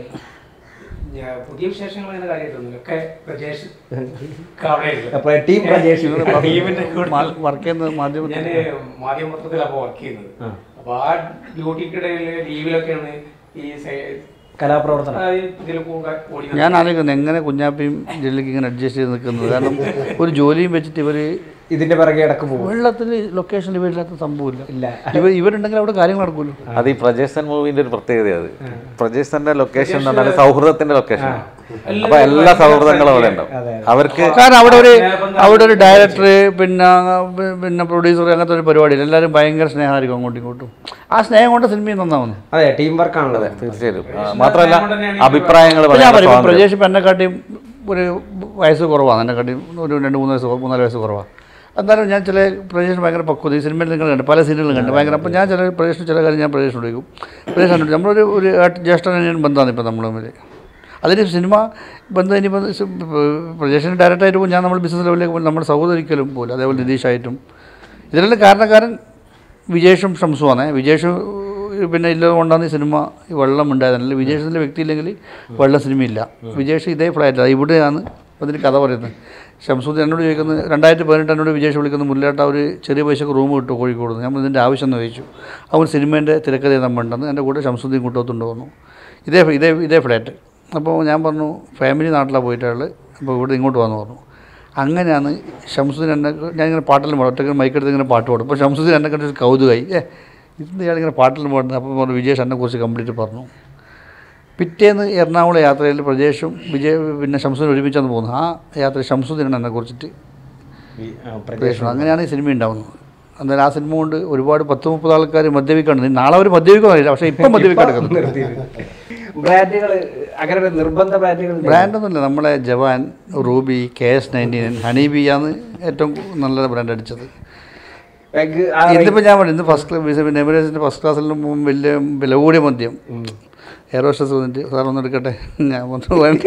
ഞാൻ പുതിയ വിശേഷങ്ങൾ അങ്ങനെ കാര്യമായിട്ടൊന്നുമില്ല ഒക്കെ പ്രജേഷ് അവിടെയുണ്ട്. അപ്പോൾ ടീം പ്രജേഷ് ടീമിന്റെ കൂടെ വർക്ക് ചെയ്യുന്നത് മാധ്യമത്തിൽ ഞാന് മാധ്യമപത്രത്തിലാണ് അപ്പോൾ വർക്ക് ചെയ്യുന്നത് അപ്പൊ ആ ഡ്യൂട്ടിക്കിടയിൽ ലീവിലൊക്കെയാണ് ഈ സെ- കലാപ്രവർത്തനം ആ, ഇതിൽ കൂടെ ഓടി ഞാൻ ആലോചിക്കുന്നത് എങ്ങനെ കുഞ്ഞാപ്പിയും ജെല്ലിക്ക് ഇങ്ങനെ അഡ്ജസ്റ്റ് ചെയ്ത് നിൽക്കുന്നത് കാരണം ഒരു ജോലിയും വെച്ചിട്ട് ഇവർ ഇതിന്റെ പിറകെ ഇടക്ക് പോകും വെള്ളത്തിൽ ലൊക്കേഷനിൽ ഇവരില്ലാത്ത സംഭവമില്ല ഇല്ല ഇവർ ഇവരുണ്ടെങ്കിൽ അവിടെ കാര്യങ്ങൾ നടക്കുമല്ലോ അത് ഈ പ്രജേസൻ മൂവിന്റെ ഒരു പ്രത്യേകത അത് പ്രജേസന്റെ ലൊക്കേഷൻ എന്ന് പറഞ്ഞാൽ സൗഹൃദത്തിന്റെ ലൊക്കേഷൻ അപ്പൊ എല്ലാ സൗഹൃദങ്ങളും അവിടെ ഉണ്ടാവും അവർക്ക് കാരണം അവിടെ ഒരു അവിടെ ഒരു ഡയറക്ടർ പിന്നെ പിന്നെ പ്രൊഡ്യൂസർ അങ്ങനത്തെ ഒരു പരിപാടിയില്ല എല്ലാവരും ഭയങ്കര സ്നേഹമായിരിക്കും അങ്ങോട്ടും ഇങ്ങോട്ടും ആ സ്നേഹം കൊണ്ട് സിനിമയും നന്നാവുന്നു അതെ ടീം വർക്കാണല്ലോ തീർച്ചയായും ആ, മാത്രമല്ല അഭിപ്രായങ്ങൾ ഇപ്പൊ ഞാൻ ഭയങ്കര പറയും സ്വാതന്ത്ര്യം. പ്രജേഷ് ഇപ്പം എന്നെക്കാട്ടിയും ഒരു വയസ്സ് കുറവാണ് എന്നെക്കാട്ടിയും ഒരു രണ്ട് മൂന്ന് വയസ്സ് മൂന്നാല് വയസ്സ് കുറവാണ് എന്നാലും ഞാൻ ചില പ്രജേഷ് ഭയങ്കര പക്വത ഈ സിനിമയിൽ നിങ്ങൾ കണ്ട് പല സീനുകളും കണ്ട് ഭയങ്കര അപ്പം ഞാൻ ചില പ്രജേഷിന് ചില കാര്യം ഞാൻ പ്രജേഷിന് ചോദിക്കും പ്രജേഷ് കണ്ടു നമ്മളൊരു ഒരു ഏട്ട- ജ്യേഷ്ഠനും ബന്ധമാണ് ഇപ്പം നമ്മൾ തമ്മിൽ അതിന് സിനിമ ബന്ധം ഇനിയിപ്പോൾ പ്രജേഷിന് ഡയറക്റ്റായിട്ട് പോകും ഞാൻ നമ്മൾ ബിസിനസ് ലെവലിലേക്ക് പോകും നമ്മുടെ സഹോദരിക്കലും പോലും അതേപോലെ നിതീഷായിട്ടും ഇതിലെല്ലാം കാരണക്കാരൻ വിജേഷും ഷംസുമാണ് വിജേഷ് പിന്നെ ഇല്ലത് കൊണ്ടാണ് ഈ സിനിമ ഈ വെള്ളം ഉണ്ടായതല്ല വിജേഷിൻ്റെ വ്യക്തി ഇല്ലെങ്കിൽ വെള്ളം സിനിമയില്ല വിജേഷ് ഇതേ ഫ്ലാറ്റാണ് ഇവിടെയാണ് അതിന് കഥ പറയുന്നത് ഷംസുദ്ദീൻ എന്നോട് ചോദിക്കുന്നത് രണ്ടായിരത്തി പതിനെട്ട് എന്നോട് വിജേഷ് വിളിക്കുന്നത് മുല്ലേട്ട ഒരു ചെറിയ പൈസക്ക് റൂം കിട്ടും കോഴിക്കോട് നമ്മൾ ഇതിൻ്റെ ആവശ്യം എന്ന് ചോദിച്ചു അവൻ സിനിമേൻ്റെ തിരക്കഥ നമ്മളുണ്ടെന്ന് എൻ്റെ കൂടെ ഷംസുദ്ദീൻ കൂട്ടത്തുണ്ട് വന്നു ഇതേ ഇതേ ഇതേ ഫ്ലാറ്റ് അപ്പോൾ ഞാൻ പറഞ്ഞു ഫാമിലി നാട്ടിലാണ് പോയിട്ടുള്ളത് അപ്പോൾ ഇവിടെ ഇങ്ങോട്ട് വന്നു പറഞ്ഞു അങ്ങനെയാണ് ഷംസുദ്ദീൻ എന്നെ ഞാനിങ്ങനെ പാട്ടെല്ലാം പാടും ഒറ്റയ്ക്ക് മൈക്കെടുത്ത് ഇങ്ങനെ പാട്ട് പാടും അപ്പോൾ ഷംസുദ്ദീൻ എന്നെ കണ്ടൊരു കൗതുകമായി ഏ ഇന്ന് ഇയാളിങ്ങനെ പാട്ടെല്ലാം പാടുന്നത് അപ്പോൾ പറഞ്ഞു വിജേഷ് എന്നെക്കുറിച്ച് കംപ്ലീറ്റ് പറഞ്ഞു പിറ്റേന്ന് എറണാകുളം യാത്രയിൽ പ്രജേഷും വിജയ് പിന്നെ ഷംസുദ്ദീൻ ഒരുമിച്ചാണ് പോകുന്നത് ആ യാത്ര ഷംസുദ്ദീനാണ് എന്നെ കുറിച്ചിട്ട് പ്രജേഷ് അങ്ങനെയാണ് ഈ സിനിമ ഉണ്ടാവുന്നത് എന്നാലും ആ സിനിമ കൊണ്ട് ഒരുപാട് പത്ത് മുപ്പത് ആൾക്കാർ മദ്യപിക്കാണ് നാളെ അവർ മദ്യപിക്കുന്നില്ല പക്ഷേ ഇപ്പം മദ്യപിക്കാൻ എടുക്കുന്നു ബ്രാൻഡുകൾ അങ്ങനെ ഒരു നിർബന്ധ ബ്രാൻഡുകൾ ബ്രാൻഡൊന്നുമില്ല നമ്മളെ Jawan Ruby K S nineteen ഹണീബിയാണ് ഏറ്റവും നല്ല ബ്രാൻഡ് അടിച്ചത് പെഗ് ഇന്നിപ്പോൾ ഞാൻ പറഞ്ഞു ഇന്ന് ഫസ്റ്റ് ക്ലാസ് പിന്നെ എമിറേറ്റ്സിൻ്റെ ഫസ്റ്റ് ക്ലാസ്സിലും വലിയ വില കൂടിയ മദ്യം എയർ ഹോസ്റ്റസ് വന്നിട്ട് സാർ ഒന്ന് എടുക്കട്ടെ ഞാൻ വന്നു വേണ്ട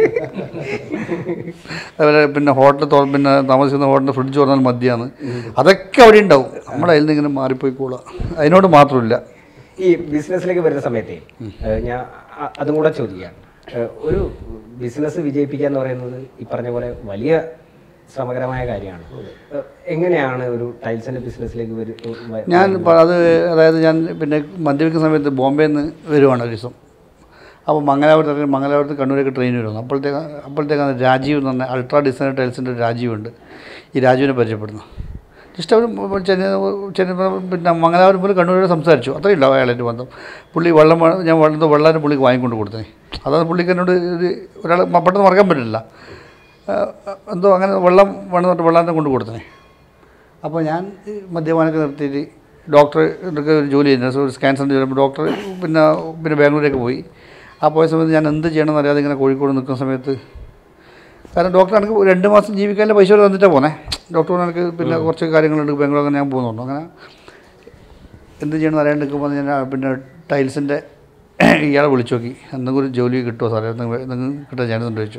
അതുപോലെ പിന്നെ ഹോട്ടൽ തോ പിന്നെ താമസിക്കുന്ന ഹോട്ടലിൽ ഫ്രിഡ്ജ് തുറന്നാൽ മദ്യമാണ് അതൊക്കെ അവിടെ ഉണ്ടാവും നമ്മുടെ അതിൽ നിന്ന് ഇങ്ങനെ മാറിപ്പോയിക്കോളാം അതിനോട് മാത്രമില്ല ഈ ബിസിനസ്സിലേക്ക് വരുന്ന സമയത്തെ ഏഹ് ഞാൻ അ- അതും കൂടെ ചോദിക്കാം ഏഹ് ഒരു ബിസിനസ് വിജയിപ്പിക്കുക എന്ന് പറയുന്നത് ഈ പറഞ്ഞ പോലെ വലിയ ശ്രമകരമായ കാര്യമാണ് ഏഹ് എങ്ങനെയാണ് ഒരു ടൈൽസിന്റെ ബിസിനസ്സിലേക്ക് വരും ഞാൻ പ- അത് അതായത് ഞാൻ പിന്നെ മദ്യപിക്കുന്ന സമയത്ത് ബോംബെയിൽ നിന്ന് വരുവാണ് ഒരു ദിവസം അപ്പോൾ മംഗലാപുരത്ത് ഇറങ്ങി മംഗലാപുരത്ത് കണ്ണൂരേക്ക് ട്രെയിൻ വരുന്നു അപ്പോഴത്തേക്ക് അപ്പോഴത്തേക്കാണ് രാജീവ് എന്ന് പറഞ്ഞ അൾട്രാ ഡിസൈനർ ടൈൽസിൻ്റെ ഒരു രാജീവുണ്ട് ഈ രാജീവിനെ പരിചയപ്പെടുന്നു ജസ്റ്റ് അവർ ചെന്നൈ ചെന്നൈ പിന്നെ മംഗലാപുരം പോലും കണ്ണൂരോട് സംസാരിച്ചു അത്രയും ഉണ്ടാവും അയാളായിട്ട് ബന്ധം പുള്ളി വെള്ളം വേണം- ഞാൻ വെള്ളം വെള്ളം പുള്ളിക്ക് വാങ്ങിക്കൊണ്ട് കൊടുത്തേ അതാണ് പുള്ളിക്ക് എന്നോട് ഒരു ഒരാൾ പെട്ടെന്ന് മറക്കാൻ പറ്റില്ല ആ, എന്തോ അങ്ങനെ വെള്ളം വേണം പറഞ്ഞിട്ട് വെള്ളം കൊണ്ട് കൊടുത്തേ അപ്പോൾ ഞാൻ ഈ മദ്യപാനൊക്കെ നിർത്തിയിട്ട് ഡോക്ടർ ഇതൊക്കെ ഒരു ജോലി ചെയ്യുന്നത് ഒരു സ്കാൻ സെൻ്റർ ചെയ്യുമ്പോൾ ഡോക്ടർ പിന്നെ പിന്നെ ബാംഗ്ലൂരേക്ക് പോയി ആ പോയ സമയത്ത് ഞാൻ എന്ത് ചെയ്യണമെന്ന് അറിയാതെ ഇങ്ങനെ കോഴിക്കോട് നിൽക്കുന്ന സമയത്ത് കാരണം ഡോക്ടർ എനിക്ക് രണ്ട് മാസം ജീവിക്കാനുള്ള പൈസ തന്നിട്ടാണ് പോന്നെ ഡോക്ടർ പറഞ്ഞു എനിക്ക് പിന്നെ കുറച്ച് കാര്യങ്ങളുണ്ട് ബാംഗ്ലൂർ അങ്ങനെ ഞാൻ പോകുന്നുണ്ട് അങ്ങനെ എന്ത് ചെയ്യണമെന്ന് അറിയാണ്ട് നിൽക്കുമ്പോൾ ഞാൻ ആ പിന്നെ ടൈൽസിൻ്റെ ഇയാളെ വിളിച്ചു നോക്കി എന്തെങ്കിലും ഒരു ജോലി കിട്ടുമോ സാറേ എന്തെങ്കിലും എന്തെങ്കിലും കിട്ടാൻ ചാൻസുണ്ട് ചോദിച്ചു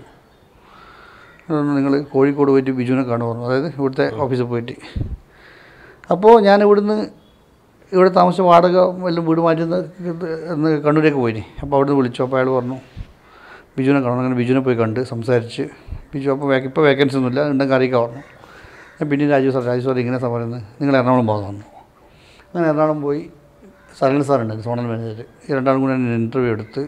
നിങ്ങൾ കോഴിക്കോട് പോയിട്ട് ബിജുവിനെ കാണുമോ പറഞ്ഞു അതായത് ഇവിടുത്തെ ഓഫീസിൽ പോയിട്ട് അപ്പോൾ ഞാൻ ഇവിടുന്ന് ഇവിടെ താമസിച്ച വാടക വല്ലതും വീട് മാറ്റുന്ന എന്ന് കണ്ണൂരേക്ക് പോയിനി അപ്പോൾ അവിടുന്ന് വിളിച്ചു അപ്പോൾ അയാൾ പറഞ്ഞു ബിജുവിനെ കാണണം അങ്ങനെ ബിജുവിനെ പോയി കണ്ട് സംസാരിച്ച് ബിജു അപ്പോൾ വേക്ക ഇപ്പോൾ വേക്കൻസി ഒന്നുമില്ല ഉണ്ടെങ്കിൽ അറിയിക്കാൻ പറഞ്ഞു ഞാൻ പിന്നെ രാജു സാർ രാജു സാർ ഇങ്ങനെ പറയുന്നത് നിങ്ങൾ എറണാകുളം പോകാൻ പറഞ്ഞു അങ്ങനെ എറണാകുളം പോയി സരൺ സാറുണ്ടായിരുന്നു സോണൽ മാനേജർ ഈ രണ്ടാളും കൂടെ ഞാൻ ഇൻ്റർവ്യൂ എടുത്ത്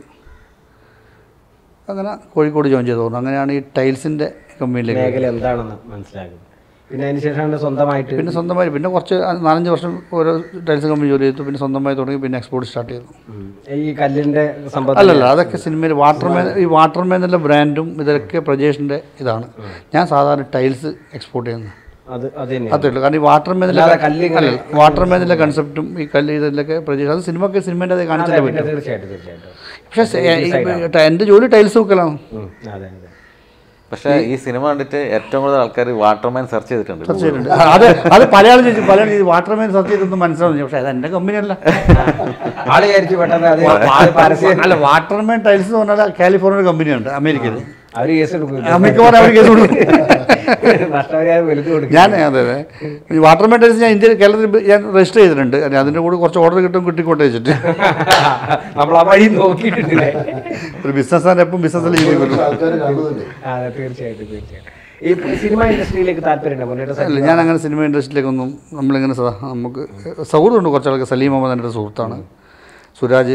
അങ്ങനെ കോഴിക്കോട് ജോയിൻ ചെയ്തു തോന്നുന്നു അങ്ങനെയാണ് ഈ ടൈൽസിൻ്റെ കമ്പനിയിലേക്ക് മേഖല എന്താണെന്ന് മനസ്സിലാക്കുന്നത് പിന്നെ അതിനുശേഷമാണ് സ്വന്തമായിട്ട് പിന്നെ സ്വന്തമായി പിന്നെ കുറച്ച് നാലഞ്ച് വർഷം ഓരോ ടൈൽസ് കമ്പനി ജോലി ചെയ്തു പിന്നെ സ്വന്തമായി തുടങ്ങി പിന്നെ എക്സ്പോർട്ട് സ്റ്റാർട്ട് ചെയ്തു ഉം. ഈ കല്ലിന്റെ സമ്പത്ത് അല്ലല്ല അതൊക്കെ സിനിമയിൽ വാട്ടർമാൻ ഈ വാട്ടർമാൻ എന്നുള്ള ബ്രാൻഡും ഇതൊക്കെ പ്രജേഷിൻ്റെ ഇതാണ് ഞാൻ സാധാരണ ടൈൽസ് എക്സ്പോർട്ട് ചെയ്യുന്നത് അത് അത് തന്നെ അതേ ഉള്ളൂ കാരണം ഈ വാട്ടർമാനിലെ അല്ലാതെ കല്ല് ഇങ്ങനെ- അല്ല വാട്ടർമാനിലെ കൺസെപ്റ്റും ഈ കല്ല് ഇതിലൊക്കെ പ്രജേഷ് അത് സിനിമക്ക് സിനിമേൻ്റെ അത് കാണിച്ചിട്ടേ പിന്നെ പറ്റും തീർച്ചയായിട്ടും തീർച്ചയായിട്ടും പക്ഷേ എൻ്റെ ജോലി ടൈൽസ് വെക്കലാണ് ഉം. അതെ അതെ പക്ഷേ ഈ സിനിമ കണ്ടിട്ട് ഏറ്റവും കൂടുതൽ ആൾക്കാർ വാട്ടർമാൻ സെർച്ച് ചെയ്തിട്ടുണ്ട് സെർച്ച് ചെയ്തിട്ടുണ്ട് അത് അത് പലയാളും ചോദിച്ചു പലയാളും ചോദിച്ചു വാട്ടർമാൻ സെർച്ച് ചെയ്തൊന്നും മനസ്സിലാവുന്നില്ല പക്ഷേ അത് എൻ്റെ കമ്പനിയല്ല ആള് വിചാരിച്ചു പെട്ടെന്ന് അത് ആള് പരസ്യം അല്ല വാട്ടർമാൻ ടൈൽസ് എന്ന് പറഞ്ഞാൽ കാലിഫോർണിയ കമ്പനിയുണ്ട് അമേരിക്കയിൽ അവര് കേസ് കൊടുക്കും മിക്കവാറും അവർ കേസ് കൊടുക്കും നഷ്ടപരിഹാരം വലുത് കൊടുക്കും ഞാൻ അതെ അതെ ഈ വാട്ടർമാൻ ടൈൽസ് ഞാൻ ഇന്ത്യയിൽ കേരളത്തിൽ ഞാൻ രജിസ്റ്റർ ചെയ്തിട്ടുണ്ട് അല്ല, അതിൻ്റെ കൂടെ കുറച്ച് ഓർഡർ കിട്ടും കിട്ടിക്കോട്ടെ വെച്ചിട്ട് നമ്മൾ ആ വഴി നോക്കിയിട്ടില്ലേ ഒരു ബിസിനസ്സാണ് എപ്പം ബിസിനസ്സിൽ ജീവിക്കുള്ളൂ ആൾക്കാർ കാണുന്നുണ്ട് അതെ തീർച്ചയായിട്ടും തീർച്ചയായിട്ടും ഈ സിനിമ ഇൻഡസ്ട്രിയിലേക്ക് താല്പര്യമുണ്ടോ മുരളിയുടെ അല്ല ഞാൻ അങ്ങനെ സിനിമ ഇൻഡസ്ട്രിയിലേക്കൊന്നും നമ്മളിങ്ങനെ സ- നമുക്ക് സൗഹൃദമുണ്ട് കുറച്ചാൾക്ക് സലീം അഹമ്മദ് എൻ്റെ ഒരു സുഹൃത്താണ് സുരാജ്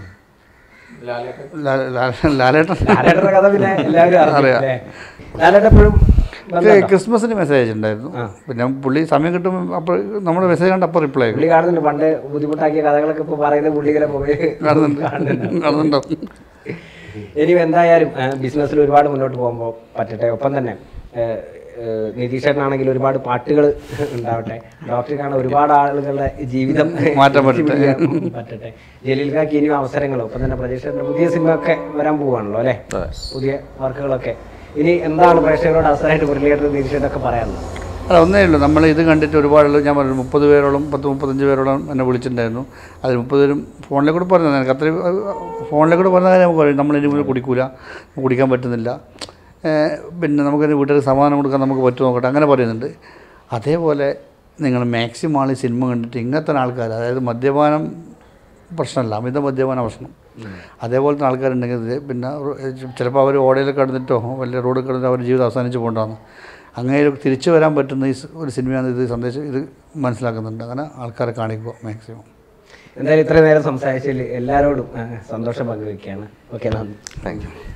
ലാ- ലാ- ലാലേട്ടൻ ലാലേട്ടന്റെ കഥ പിന്നെ എല്ലാവരും അറിയാം അറിയാം. അല്ലേ? ലാലേട്ടൻ എപ്പോഴും ക്രി- ക്രിസ്മസിന് മെസ്സേജ് അയച്ചിട്ടുണ്ടായിരുന്നു പിന്നെ പുള്ളി സമയം കിട്ടുമ്പോൾ അപ്പോൾ നമ്മുടെ മെസ്സേജ് കണ്ട് അപ്പോൾ റിപ്ലൈ ആക്കും പുള്ളി കാണുന്നുണ്ട് പണ്ട് ബുദ്ധിമുട്ടാക്കിയ കഥകളൊക്കെ ഇപ്പൊ പറയുന്ന പുള്ളികളെ മൊബൈൽ കാണുന്നുണ്ട് കാണുന്നുണ്ടാവും ഇനി എന്തായാലും ബിസിനസ്സിൽ ഒരുപാട് മുന്നോട്ട് പോകുമ്പോൾ പറ്റട്ടെ ഒപ്പം തന്നെ ഏഹ്, ഏഹ്, നിതീഷേട്ടനാണെങ്കിൽ ഒരുപാട് പാട്ടുകൾ ഉണ്ടാവട്ടെ ഡോക്ടർക്കാണ് ഒരുപാട് ആളുകളുടെ ജീവിതം മാറ്റം പറ്റട്ടെ. പിടിക്കാൻ പറ്റട്ടെ ജലീൽക്കാക്ക് ഇനിയും അവസരങ്ങൾ ഒപ്പം തന്നെ പ്രതീക്ഷേട്ടൻ്റെ പുതിയ സിനിമ ഒക്കെ വരാൻ പോവാണല്ലോ അല്ലേ പുതിയ വർക്കുകളൊക്കെ ഇനി എന്താണ് പ്രേക്ഷകരോട് അവസരമായിട്ട് മുരളിയേട്ടൻ നിതീഷേട്ടൊക്കെ പറയാനുള്ളത് അല്ല ഒന്നേ ഉള്ളൂ നമ്മൾ ഇത് കണ്ടിട്ട് ഒരുപാട് ഞാൻ പറഞ്ഞു മുപ്പത് പേരോളം പത്ത് മുപ്പത്തഞ്ച് പേരോളം എന്നെ വിളിച്ചിട്ടുണ്ടായിരുന്നു അതിൽ മുപ്പത് പേരും ഫോണിലെ കൂടെ പറഞ്ഞത് എനിക്ക് അത്രയും ഫോണിലെ കൂടെ പറഞ്ഞ കാര്യം നമുക്ക് പറയും നമ്മൾ ഇനി മുതൽ കുടിക്കൂല കുടിക്കാൻ പറ്റുന്നില്ല ഏഹ് പിന്നെ നമുക്കൊരു വീട്ടിൽ സമാധാനം കൊടുക്കാൻ നമുക്ക് പറ്റുമോ നോക്കട്ടെ അങ്ങനെ പറയുന്നുണ്ട് അതേപോലെ നിങ്ങൾ മാക്സിമം ആൾ ഈ സിനിമ കണ്ടിട്ട് ഇങ്ങനത്തെ ആൾക്കാർ അതായത് മദ്യപാനം പ്രശ്നമല്ല അമിത മദ്യപാന പ്രശ്നം അതേപോലത്തെ ആൾക്കാരുണ്ടെങ്കിൽ ഇത് പിന്നെ ചിലപ്പോൾ അവർ ഓടയിൽ കിടന്നിട്ടോ വലിയ റോഡിൽ കിടന്നിട്ടോ അവരുടെ ജീവിതം അവസാനിച്ച് പോകണ്ടാന്ന് അങ്ങനെ തിരിച്ചു വരാൻ പറ്റുന്ന ഈ സ് ഒരു സിനിമയാണ് ഇത് സന്ദേശം ഇത് മനസ്സിലാക്കുന്നുണ്ട് അങ്ങനെ ആൾക്കാരെ കാണിക്കുക മാക്സിമം എന്തായാലും ഇത്രയും നേരം സംസാരിച്ചതിൽ എല്ലാവരോടും ആ, സന്തോഷം പങ്കുവെക്കുകയാണ് ഓക്കെ നന്ദി താങ്ക് യു